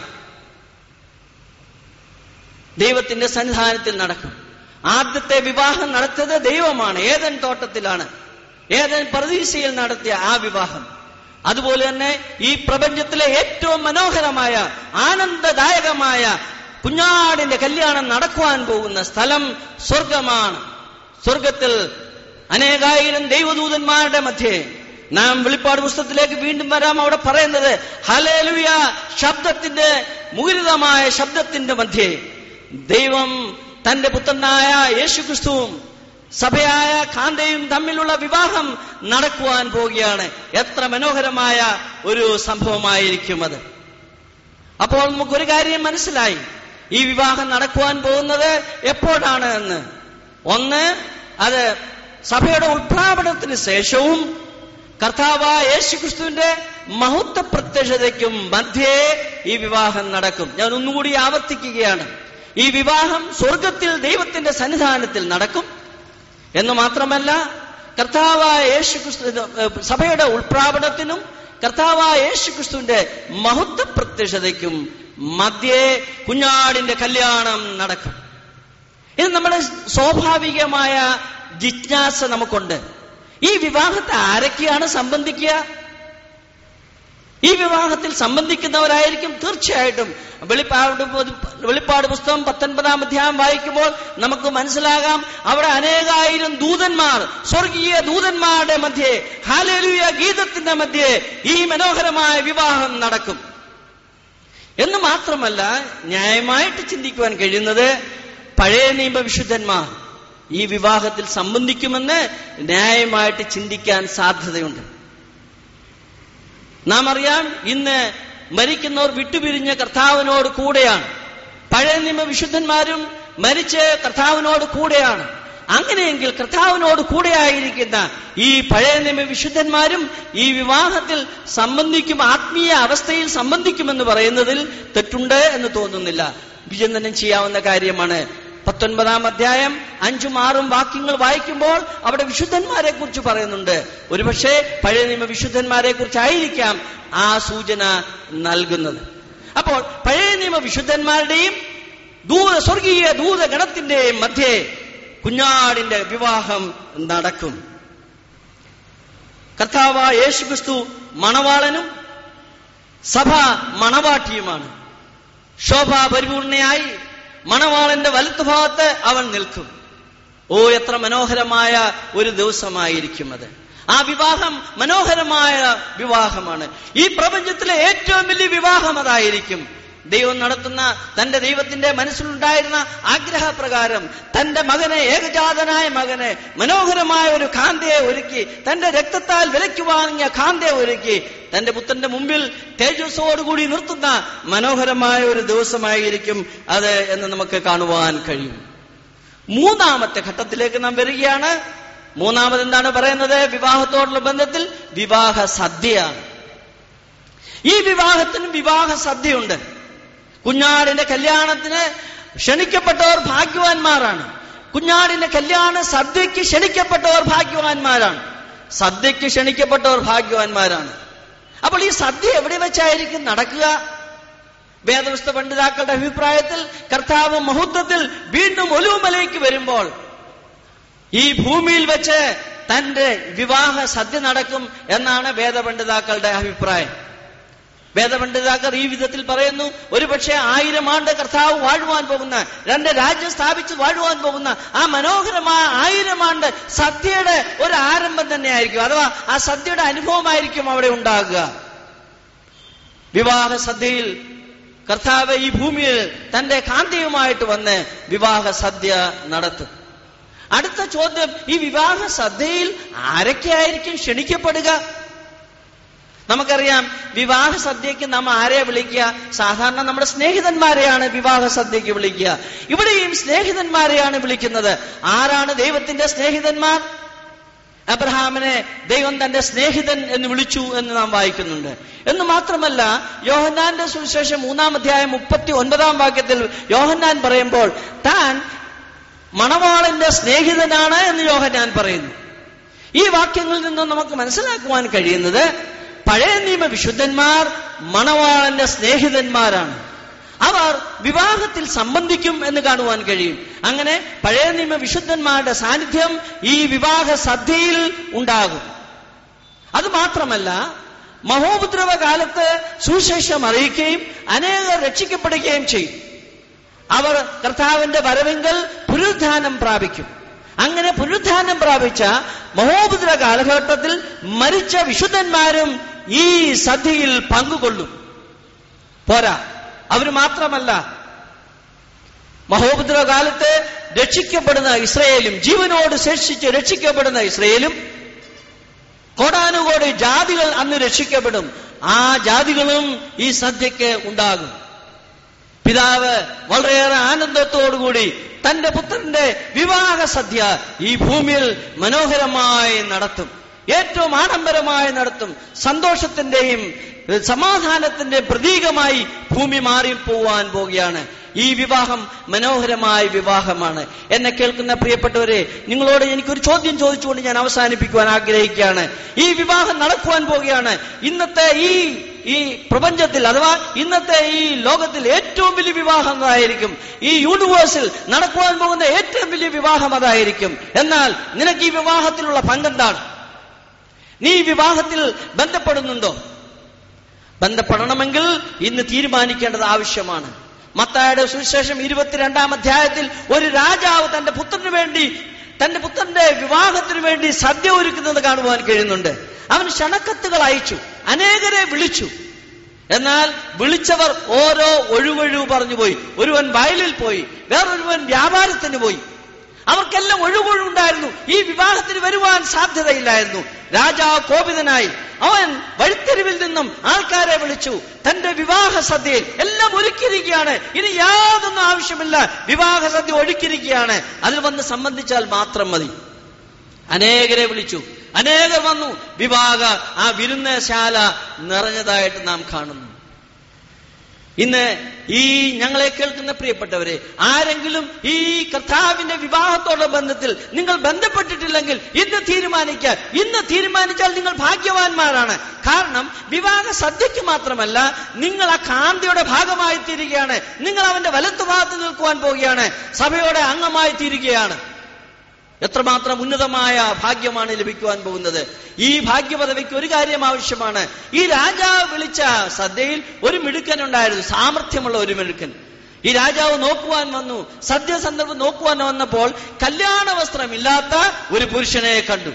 ദൈവത്തിന്റെ സന്നിധാനത്തിൽ നടക്കും ആദ്യത്തെ വിവാഹം നടത്തിയത് ദൈവമാണ് ഏതൻ തോട്ടത്തിലാണ് ഏതൻ പ്രതീക്ഷയിൽ നടത്തിയ ആ വിവാഹം അതുപോലെ തന്നെ ഈ പ്രപഞ്ചത്തിലെ ഏറ്റവും മനോഹരമായ ആനന്ദദായകമായ കുഞ്ഞാടിന്റെ കല്യാണം നടക്കുവാൻ പോകുന്ന സ്ഥലം സ്വർഗമാണ് സ്വർഗത്തിൽ അനേകായിരം ദൈവദൂതന്മാരുടെ മധ്യേ നാം വെളിപ്പാട് പുസ്തകത്തിലേക്ക് വീണ്ടും വരാം അവിടെ പറയുന്നത് ഹലേലുയ ശബ്ദത്തിന്റെ മുഖരിതമായ ശബ്ദത്തിന്റെ മധ്യേ ദൈവം തന്റെ പുത്രനായ യേശുക്രിസ്തുവും സഭയായ കാന്തയും തമ്മിലുള്ള വിവാഹം നടക്കുവാൻ പോവുകയാണ് എത്ര മനോഹരമായ ഒരു സംഭവമായിരിക്കും അത് അപ്പോൾ നമുക്കൊരു കാര്യം മനസ്സിലായി ഈ വിവാഹം നടക്കുവാൻ പോകുന്നത് എപ്പോഴാണ് എന്ന് ഒന്ന് അത് സഭയുടെ ഉത്പ്രാപണത്തിന് ശേഷവും കർത്താവായ യേശുക്രിസ്തുവിന്റെ മഹത്വ പ്രത്യക്ഷതയ്ക്കും മധ്യേ ഈ വിവാഹം നടക്കും ഞാൻ ഒന്നുകൂടി ആവർത്തിക്കുകയാണ് ഈ വിവാഹം സ്വർഗത്തിൽ ദൈവത്തിന്റെ സന്നിധാനത്തിൽ നടക്കും എന്ന് മാത്രമല്ല കർത്താവായ യേശുക്രിസ്തു സഭയുടെ ഉൾപ്രാപണത്തിനും കർത്താവായ യേശുക്രിസ്തുവിന്റെ മഹത്വ പ്രത്യക്ഷതയ്ക്കും മധ്യേ കുഞ്ഞാടിന്റെ കല്യാണം നടക്കും ഇത് നമ്മുടെ സ്വാഭാവികമായ ജിജ്ഞാസ നമുക്കുണ്ട് ഈ വിവാഹത്തെ ആരൊക്കെയാണ് സംബന്ധിക്കുക ഈ വിവാഹത്തിൽ സംബന്ധിക്കുന്നവരായിരിക്കും തീർച്ചയായിട്ടും വെളിപ്പാട് വെളിപ്പാട് പുസ്തകം പത്തൊൻപതാം അധ്യായം വായിക്കുമ്പോൾ നമുക്ക് മനസ്സിലാകാം അവിടെ അനേകായിരം ദൂതന്മാർ സ്വർഗീയ ദൂതന്മാരുടെ മധ്യേ ഹാലേലുയ ഗീതത്തിന്റെ മധ്യേ ഈ മനോഹരമായ വിവാഹം നടക്കും എന്ന് മാത്രമല്ല ന്യായമായിട്ട് ചിന്തിക്കുവാൻ കഴിയുന്നത് പഴയ നിയമ വിശുദ്ധന്മാർ ഈ വിവാഹത്തിൽ സംബന്ധിക്കുമെന്ന് ന്യായമായിട്ട് ചിന്തിക്കാൻ സാധ്യതയുണ്ട് നാം അറിയാം ഇന്ന് മരിക്കുന്നവർ വിട്ടുപിരിഞ്ഞ കർത്താവിനോട് കൂടെയാണ് പഴയ നിയമ വിശുദ്ധന്മാരും മരിച്ച് കർത്താവിനോട് കൂടെയാണ് അങ്ങനെയെങ്കിൽ കർത്താവിനോട് കൂടെയായിരിക്കുന്ന ഈ പഴയ നിയമ വിശുദ്ധന്മാരും ഈ വിവാഹത്തിൽ സംബന്ധിക്കും ആത്മീയ അവസ്ഥയിൽ സംബന്ധിക്കുമെന്ന് പറയുന്നതിൽ തെറ്റുണ്ട് എന്ന് തോന്നുന്നില്ല വിചിന്തനം ചെയ്യാവുന്ന കാര്യമാണ് പത്തൊൻപതാം അധ്യായം അഞ്ചും ആറും വാക്യങ്ങൾ വായിക്കുമ്പോൾ അവിടെ വിശുദ്ധന്മാരെ കുറിച്ച് പറയുന്നുണ്ട് ഒരുപക്ഷെ പഴയ നിയമ വിശുദ്ധന്മാരെ കുറിച്ചായിരിക്കാം ആ സൂചന നൽകുന്നത് അപ്പോൾ പഴയ നിയമ വിശുദ്ധന്മാരുടെയും ദൂത സ്വർഗീയ ദൂതഗണത്തിന്റെയും മധ്യേ കുഞ്ഞാടിന്റെ വിവാഹം നടക്കും കർത്താവ യേശുക്രിസ്തു മണവാളനും സഭ മണവാട്ടിയുമാണ് ശോഭാപരിപൂർണയായി മണവാളന്റെ വലത്തുഭാഗത്ത് അവൻ നിൽക്കും ഓ എത്ര മനോഹരമായ ഒരു ദിവസമായിരിക്കും അത് ആ വിവാഹം മനോഹരമായ വിവാഹമാണ് ഈ പ്രപഞ്ചത്തിലെ ഏറ്റവും വലിയ വിവാഹം അതായിരിക്കും ദൈവം നടത്തുന്ന തന്റെ ദൈവത്തിന്റെ മനസ്സിലുണ്ടായിരുന്ന ആഗ്രഹപ്രകാരം തന്റെ മകനെ ഏകജാതനായ മകനെ മനോഹരമായ ഒരു കാന്തയെ ഒരുക്കി തന്റെ രക്തത്താൽ വിലയ്ക്ക് വാങ്ങിയ കാന്തയെ ഒരുക്കി തന്റെ പുത്രന്റെ മുമ്പിൽ തേജസ്സോടുകൂടി നിർത്തുന്ന മനോഹരമായ ഒരു ദിവസമായിരിക്കും അത് എന്ന് നമുക്ക് കാണുവാൻ കഴിയും മൂന്നാമത്തെ ഘട്ടത്തിലേക്ക് നാം വരികയാണ് മൂന്നാമത് എന്താണ് പറയുന്നത് വിവാഹത്തോടുള്ള ബന്ധത്തിൽ വിവാഹ സദ്യയാണ് ഈ വിവാഹത്തിനും വിവാഹ സദ്യയുണ്ട് കുഞ്ഞാടിന്റെ കല്യാണത്തിന് ക്ഷണിക്കപ്പെട്ടവർ ഭാഗ്യവാന്മാരാണ് കുഞ്ഞാടിന്റെ കല്യാണ സദ്യക്ക് ക്ഷണിക്കപ്പെട്ടവർ ഭാഗ്യവാന്മാരാണ് സദ്യക്ക് ക്ഷണിക്കപ്പെട്ടവർ ഭാഗ്യവാന്മാരാണ് അപ്പോൾ ഈ സദ്യ എവിടെ വെച്ചായിരിക്കും നടക്കുക വേദവസ്ത പണ്ഡിതാക്കളുടെ അഭിപ്രായത്തിൽ കർത്താവ് മഹത്വത്തിൽ വീണ്ടും ഒലുമലയ്ക്ക് വരുമ്പോൾ ഈ ഭൂമിയിൽ വെച്ച് തന്റെ വിവാഹ സദ്യ നടക്കും എന്നാണ് വേദപണ്ഡിതാക്കളുടെ അഭിപ്രായം വേദപണ്ഡിതാക്കർ ഈ വിധത്തിൽ പറയുന്നു ഒരുപക്ഷെ ആയിരം ആണ്ട് കർത്താവ് വാഴുവാൻ പോകുന്ന രണ്ട് രാജ്യം സ്ഥാപിച്ച് വാഴുവാൻ പോകുന്ന ആ മനോഹരമായ ആയിരം ആണ്ട് സദ്യയുടെ ഒരു ആരംഭം തന്നെയായിരിക്കും അഥവാ ആ സദ്യയുടെ അനുഭവമായിരിക്കും അവിടെ ഉണ്ടാകുക വിവാഹ സദ്യയിൽ കർത്താവ് ഈ ഭൂമിയിൽ തന്റെ കാന്തിയുമായിട്ട് വന്ന് വിവാഹ സദ്യ നടത്തും അടുത്ത ചോദ്യം ഈ വിവാഹ സദ്യയിൽ ആരൊക്കെയായിരിക്കും ക്ഷണിക്കപ്പെടുക നമുക്കറിയാം വിവാഹ സദ്യക്ക് നാം ആരെയാ വിളിക്കുക സാധാരണ നമ്മുടെ സ്നേഹിതന്മാരെയാണ് വിവാഹ സദ്യക്ക് വിളിക്കുക ഇവിടെയും സ്നേഹിതന്മാരെയാണ് വിളിക്കുന്നത് ആരാണ് ദൈവത്തിന്റെ സ്നേഹിതന്മാർ അബ്രഹാമിനെ ദൈവം തന്റെ സ്നേഹിതൻ എന്ന് വിളിച്ചു എന്ന് നാം വായിക്കുന്നുണ്ട് എന്ന് മാത്രമല്ല യോഹന്നാന്റെ സുവിശേഷം മൂന്നാം അധ്യായം മുപ്പത്തി ഒൻപതാം വാക്യത്തിൽ യോഹന്നാൻ പറയുമ്പോൾ താൻ മണവാളന്റെ സ്നേഹിതനാണ് എന്ന് യോഹന്നാൻ പറയുന്നു ഈ വാക്യങ്ങളിൽ നിന്ന് നമുക്ക് മനസ്സിലാക്കുവാൻ കഴിയുന്നത് പഴയ നിയമ വിശുദ്ധന്മാർ മണവാളന്റെ സ്നേഹിതന്മാരാണ് അവർ വിവാഹത്തിൽ സംബന്ധിക്കും എന്ന് കാണുവാൻ കഴിയും അങ്ങനെ പഴയ നിയമ വിശുദ്ധന്മാരുടെ സാന്നിധ്യം ഈ വിവാഹ സദ്യയിൽ ഉണ്ടാകും അത് മാത്രമല്ല മഹോപദ്രവ കാലത്ത് സുശേഷം അറിയിക്കുകയും അനേകർ രക്ഷിക്കപ്പെടുകയും ചെയ്യും അവർ കർത്താവിന്റെ വരവെങ്കിൽ പുനരുദ്ധാനം പ്രാപിക്കും അങ്ങനെ പുനരുദ്ധാനം പ്രാപിച്ച മഹോപദ്ര കാലഘട്ടത്തിൽ മരിച്ച വിശുദ്ധന്മാരും ഈ സദ്യയിൽ പങ്കുകൊള്ളും പോരാ അവര് മാത്രമല്ല മഹോപദ്ര കാലത്ത് രക്ഷിക്കപ്പെടുന്ന ഇസ്രയേലും ജീവനോട് ശേഷിച്ച് രക്ഷിക്കപ്പെടുന്ന ഇസ്രയേലും കോടാനുകോടി ജാതികൾ അന്ന് രക്ഷിക്കപ്പെടും ആ ജാതികളും ഈ സദ്യക്ക് ഉണ്ടാകും പിതാവ് വളരെയേറെ ആനന്ദത്തോടുകൂടി തന്റെ പുത്രന്റെ വിവാഹ സദ്യ ഈ ഭൂമിയിൽ മനോഹരമായി നടത്തും ഏറ്റവും ആഡംബരമായി നടത്തും സന്തോഷത്തിന്റെയും സമാധാനത്തിന്റെ പ്രതീകമായി ഭൂമി മാറിപ്പോവാൻ പോവുകയാണ് ഈ വിവാഹം മനോഹരമായ വിവാഹമാണ് എന്നെ കേൾക്കുന്ന പ്രിയപ്പെട്ടവരെ നിങ്ങളോട് എനിക്കൊരു ചോദ്യം ചോദിച്ചുകൊണ്ട് ഞാൻ അവസാനിപ്പിക്കുവാൻ ആഗ്രഹിക്കുകയാണ് ഈ വിവാഹം നടക്കുവാൻ പോവുകയാണ് ഇന്നത്തെ ഈ ഈ പ്രപഞ്ചത്തിൽ അഥവാ ഇന്നത്തെ ഈ ലോകത്തിൽ ഏറ്റവും വലിയ വിവാഹം അതായിരിക്കും ഈ യൂണിവേഴ്സിൽ നടക്കുവാൻ പോകുന്ന ഏറ്റവും വലിയ വിവാഹം അതായിരിക്കും എന്നാൽ നിനക്ക് ഈ വിവാഹത്തിലുള്ള പങ്കെന്താണ് നീ ഈ വിവാഹത്തിൽ ബന്ധപ്പെടുന്നുണ്ടോ ബന്ധപ്പെടണമെങ്കിൽ ഇന്ന് തീരുമാനിക്കേണ്ടത് ആവശ്യമാണ് മത്തായുടെ സുവിശേഷം ഇരുപത്തിരണ്ടാം അധ്യായത്തിൽ ഒരു രാജാവ് തന്റെ പുത്രന് വേണ്ടി തന്റെ പുത്രന്റെ വിവാഹത്തിന് വേണ്ടി സദ്യ ഒരുക്കുന്നത് കാണുവാൻ കഴിയുന്നുണ്ട് അവൻ ക്ഷണക്കത്തുകൾ അയച്ചു അനേകരെ വിളിച്ചു എന്നാൽ വിളിച്ചവർ ഓരോ ഒഴിവൊഴിവ് പറഞ്ഞു പോയി ഒരുവൻ വയലിൽ പോയി വേറൊരുവൻ വ്യാപാരത്തിന് പോയി അവർക്കെല്ലാം ഒഴിവൊഴിവുണ്ടായിരുന്നു ഈ വിവാഹത്തിന് വരുവാൻ സാധ്യതയില്ലായിരുന്നു രാജാവ് കോപിതനായി അവൻ വഴിത്തെരുവിൽ നിന്നും ആൾക്കാരെ വിളിച്ചു തന്റെ വിവാഹ സദ്യയിൽ എല്ലാം ഒരുക്കിയിരിക്കുകയാണ് ഇനി യാതൊന്നും ആവശ്യമില്ല വിവാഹ സദ്യ ഒരുക്കിയിരിക്കുകയാണ് അതിൽ വന്ന് സംബന്ധിച്ചാൽ മാത്രം മതി അനേകരെ വിളിച്ചു അനേകർ വന്നു വിവാഹ ആ വിരുന്നശാല നിറഞ്ഞതായിട്ട് നാം കാണുന്നു ഇന്ന് ഈ ഞങ്ങളെ കേൾക്കുന്ന പ്രിയപ്പെട്ടവരെ ആരെങ്കിലും ഈ കർത്താവിന്റെ വിവാഹത്തോടെ ബന്ധത്തിൽ നിങ്ങൾ ബന്ധപ്പെട്ടിട്ടില്ലെങ്കിൽ ഇന്ന് തീരുമാനിക്കുക ഇന്ന് തീരുമാനിച്ചാൽ നിങ്ങൾ ഭാഗ്യവാന്മാരാണ് കാരണം വിവാഹ സദ്യക്ക് മാത്രമല്ല നിങ്ങൾ ആ കാന്തിയുടെ ഭാഗമായി തീരുകയാണ് നിങ്ങൾ അവന്റെ വലത്തുഭാഗത്ത് നിൽക്കുവാൻ പോവുകയാണ് സഭയുടെ അംഗമായി തീരുകയാണ് എത്രമാത്രം ഉന്നതമായ ഭാഗ്യമാണ് ലഭിക്കുവാൻ പോകുന്നത് ഈ ഭാഗ്യപദവിക്ക് ഒരു കാര്യം ആവശ്യമാണ് ഈ രാജാവ് വിളിച്ച സദ്യയിൽ ഒരു മിടുക്കനുണ്ടായിരുന്നു സാമർഥ്യമുള്ള ഒരു മിടുക്കൻ ഈ രാജാവ് നോക്കുവാൻ വന്നു സദ്യ സന്ദർഭം നോക്കുവാൻ വന്നപ്പോൾ കല്യാണ വസ്ത്രമില്ലാത്ത ഒരു പുരുഷനെ കണ്ടു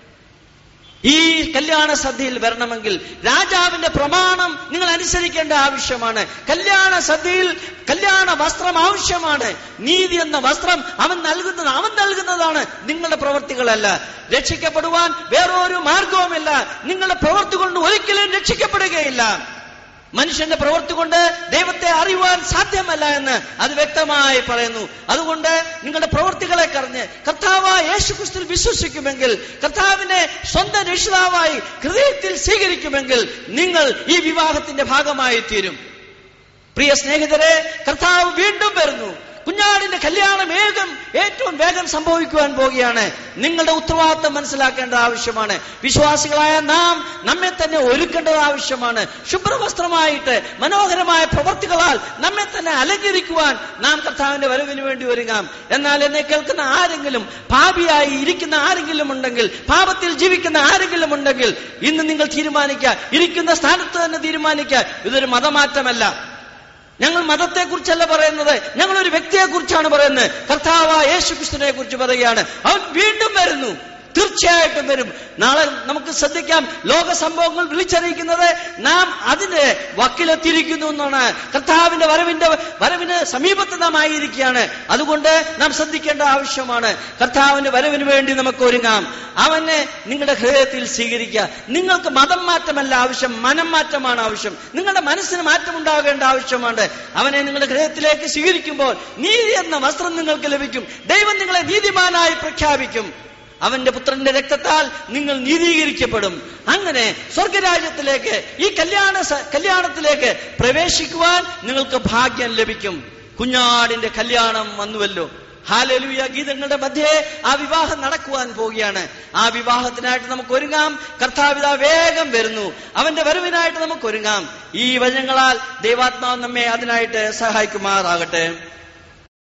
ഈ കല്യാണ സദ്യയിൽ വരണമെങ്കിൽ രാജാവിന്റെ പ്രമാണം നിങ്ങൾ അനുസരിക്കേണ്ട ആവശ്യമാണ് കല്യാണ സദ്യയിൽ കല്യാണ വസ്ത്രം ആവശ്യമാണ് നീതി എന്ന വസ്ത്രം അവൻ നൽകുന്നത് അവൻ നൽകുന്നതാണ് നിങ്ങളുടെ പ്രവർത്തികളല്ല രക്ഷിക്കപ്പെടുവാൻ വേറൊരു മാർഗവുമില്ല നിങ്ങളുടെ പ്രവർത്തി കൊണ്ട് ഒരിക്കലും രക്ഷിക്കപ്പെടുകയില്ല മനുഷ്യന്റെ പ്രവൃത്തി കൊണ്ട് ദൈവത്തെ അറിയുവാൻ സാധ്യമല്ല എന്ന് അത് വ്യക്തമായി പറയുന്നു അതുകൊണ്ട് നിങ്ങളുടെ പ്രവൃത്തികളെ കറിഞ്ഞ് കർത്താവായ യേശു ക്രിസ്തുവിൽ വിശ്വസിക്കുമെങ്കിൽ കർത്താവിനെ സ്വന്തം രക്ഷിതാവായി ഹൃദയത്തിൽ സ്വീകരിക്കുമെങ്കിൽ നിങ്ങൾ ഈ വിവാഹത്തിന്റെ ഭാഗമായി തീരും പ്രിയ സ്നേഹിതരെ കർത്താവ് വീണ്ടും വരുന്നു കുഞ്ഞാടിന്റെ കല്യാണം വേഗം ഏറ്റവും വേഗം സംഭവിക്കുവാൻ പോവുകയാണ് നിങ്ങളുടെ ഉത്തരവാദിത്തം മനസ്സിലാക്കേണ്ട ആവശ്യമാണ് വിശ്വാസികളായ നാം നമ്മെ തന്നെ ഒരുക്കേണ്ടത് ആവശ്യമാണ് ശുഭ്രവസ്ത്രമായിട്ട് മനോഹരമായ പ്രവർത്തികളാൽ നമ്മെ തന്നെ അലങ്കരിക്കുവാൻ നാം കർത്താവിന്റെ വരവിന് വേണ്ടി ഒരുങ്ങാം എന്നാൽ എന്നെ കേൾക്കുന്ന ആരെങ്കിലും പാപിയായി ഇരിക്കുന്ന ആരെങ്കിലും ഉണ്ടെങ്കിൽ പാപത്തിൽ ജീവിക്കുന്ന ആരെങ്കിലും ഉണ്ടെങ്കിൽ ഇന്ന് നിങ്ങൾ തീരുമാനിക്കുക ഇരിക്കുന്ന സ്ഥാനത്ത് തന്നെ തീരുമാനിക്കുക ഇതൊരു മതമാറ്റമല്ല ഞങ്ങൾ മതത്തെക്കുറിച്ചല്ല പറയുന്നത് ഞങ്ങൾ ഒരു വ്യക്തിയെക്കുറിച്ചാണ് പറയുന്നത് കർത്താവ യേശു ക്രിസ്തുവിനെ കുറിച്ച് പറയുകയാണ് അവൻ വീണ്ടും വരുന്നു തീർച്ചയായിട്ടും വരും നാളെ നമുക്ക് ശ്രദ്ധിക്കാം ലോക സംഭവങ്ങൾ വിളിച്ചറിയിക്കുന്നത് നാം അതിന്റെ വക്കിലെത്തിയിരിക്കുന്നു എന്നാണ് കർത്താവിന്റെ വരവിന്റെ വരവിന് സമീപത്ത് നാം ആയിരിക്കുകയാണ് അതുകൊണ്ട് നാം ശ്രദ്ധിക്കേണ്ട ആവശ്യമാണ് കർത്താവിന്റെ വരവിന് വേണ്ടി നമുക്ക് ഒരുങ്ങാം അവനെ നിങ്ങളുടെ ഹൃദയത്തിൽ സ്വീകരിക്കുക നിങ്ങൾക്ക് മതം മാറ്റമല്ല ആവശ്യം മനം മാറ്റമാണ് ആവശ്യം നിങ്ങളുടെ മനസ്സിന് മാറ്റം ഉണ്ടാകേണ്ട ആവശ്യമാണ് അവനെ നിങ്ങളുടെ ഹൃദയത്തിലേക്ക് സ്വീകരിക്കുമ്പോൾ നീതി എന്ന വസ്ത്രം നിങ്ങൾക്ക് ലഭിക്കും ദൈവം നിങ്ങളെ നീതിമാനായി പ്രഖ്യാപിക്കും അവന്റെ പുത്രന്റെ രക്തത്താൽ നിങ്ങൾ നീതീകരിക്കപ്പെടും അങ്ങനെ സ്വർഗരാജ്യത്തിലേക്ക് ഈ കല്യാണ സ- കല്യാണത്തിലേക്ക് പ്രവേശിക്കുവാൻ നിങ്ങൾക്ക് ഭാഗ്യം ലഭിക്കും കുഞ്ഞാടിന്റെ കല്യാണം വന്നുവല്ലോ ഹാലലുയ ഗീതങ്ങളുടെ മധ്യേ ആ വിവാഹം നടക്കുവാൻ പോവുകയാണ് ആ വിവാഹത്തിനായിട്ട് നമുക്ക് ഒരുങ്ങാം കർത്താവിത വേഗം വരുന്നു അവന്റെ വരവിനായിട്ട് നമുക്ക് ഒരുങ്ങാം ഈ വചനങ്ങളാൽ ദൈവാത്മാവ് നമ്മെ അതിനായിട്ട് സഹായിക്കുമാറാകട്ടെ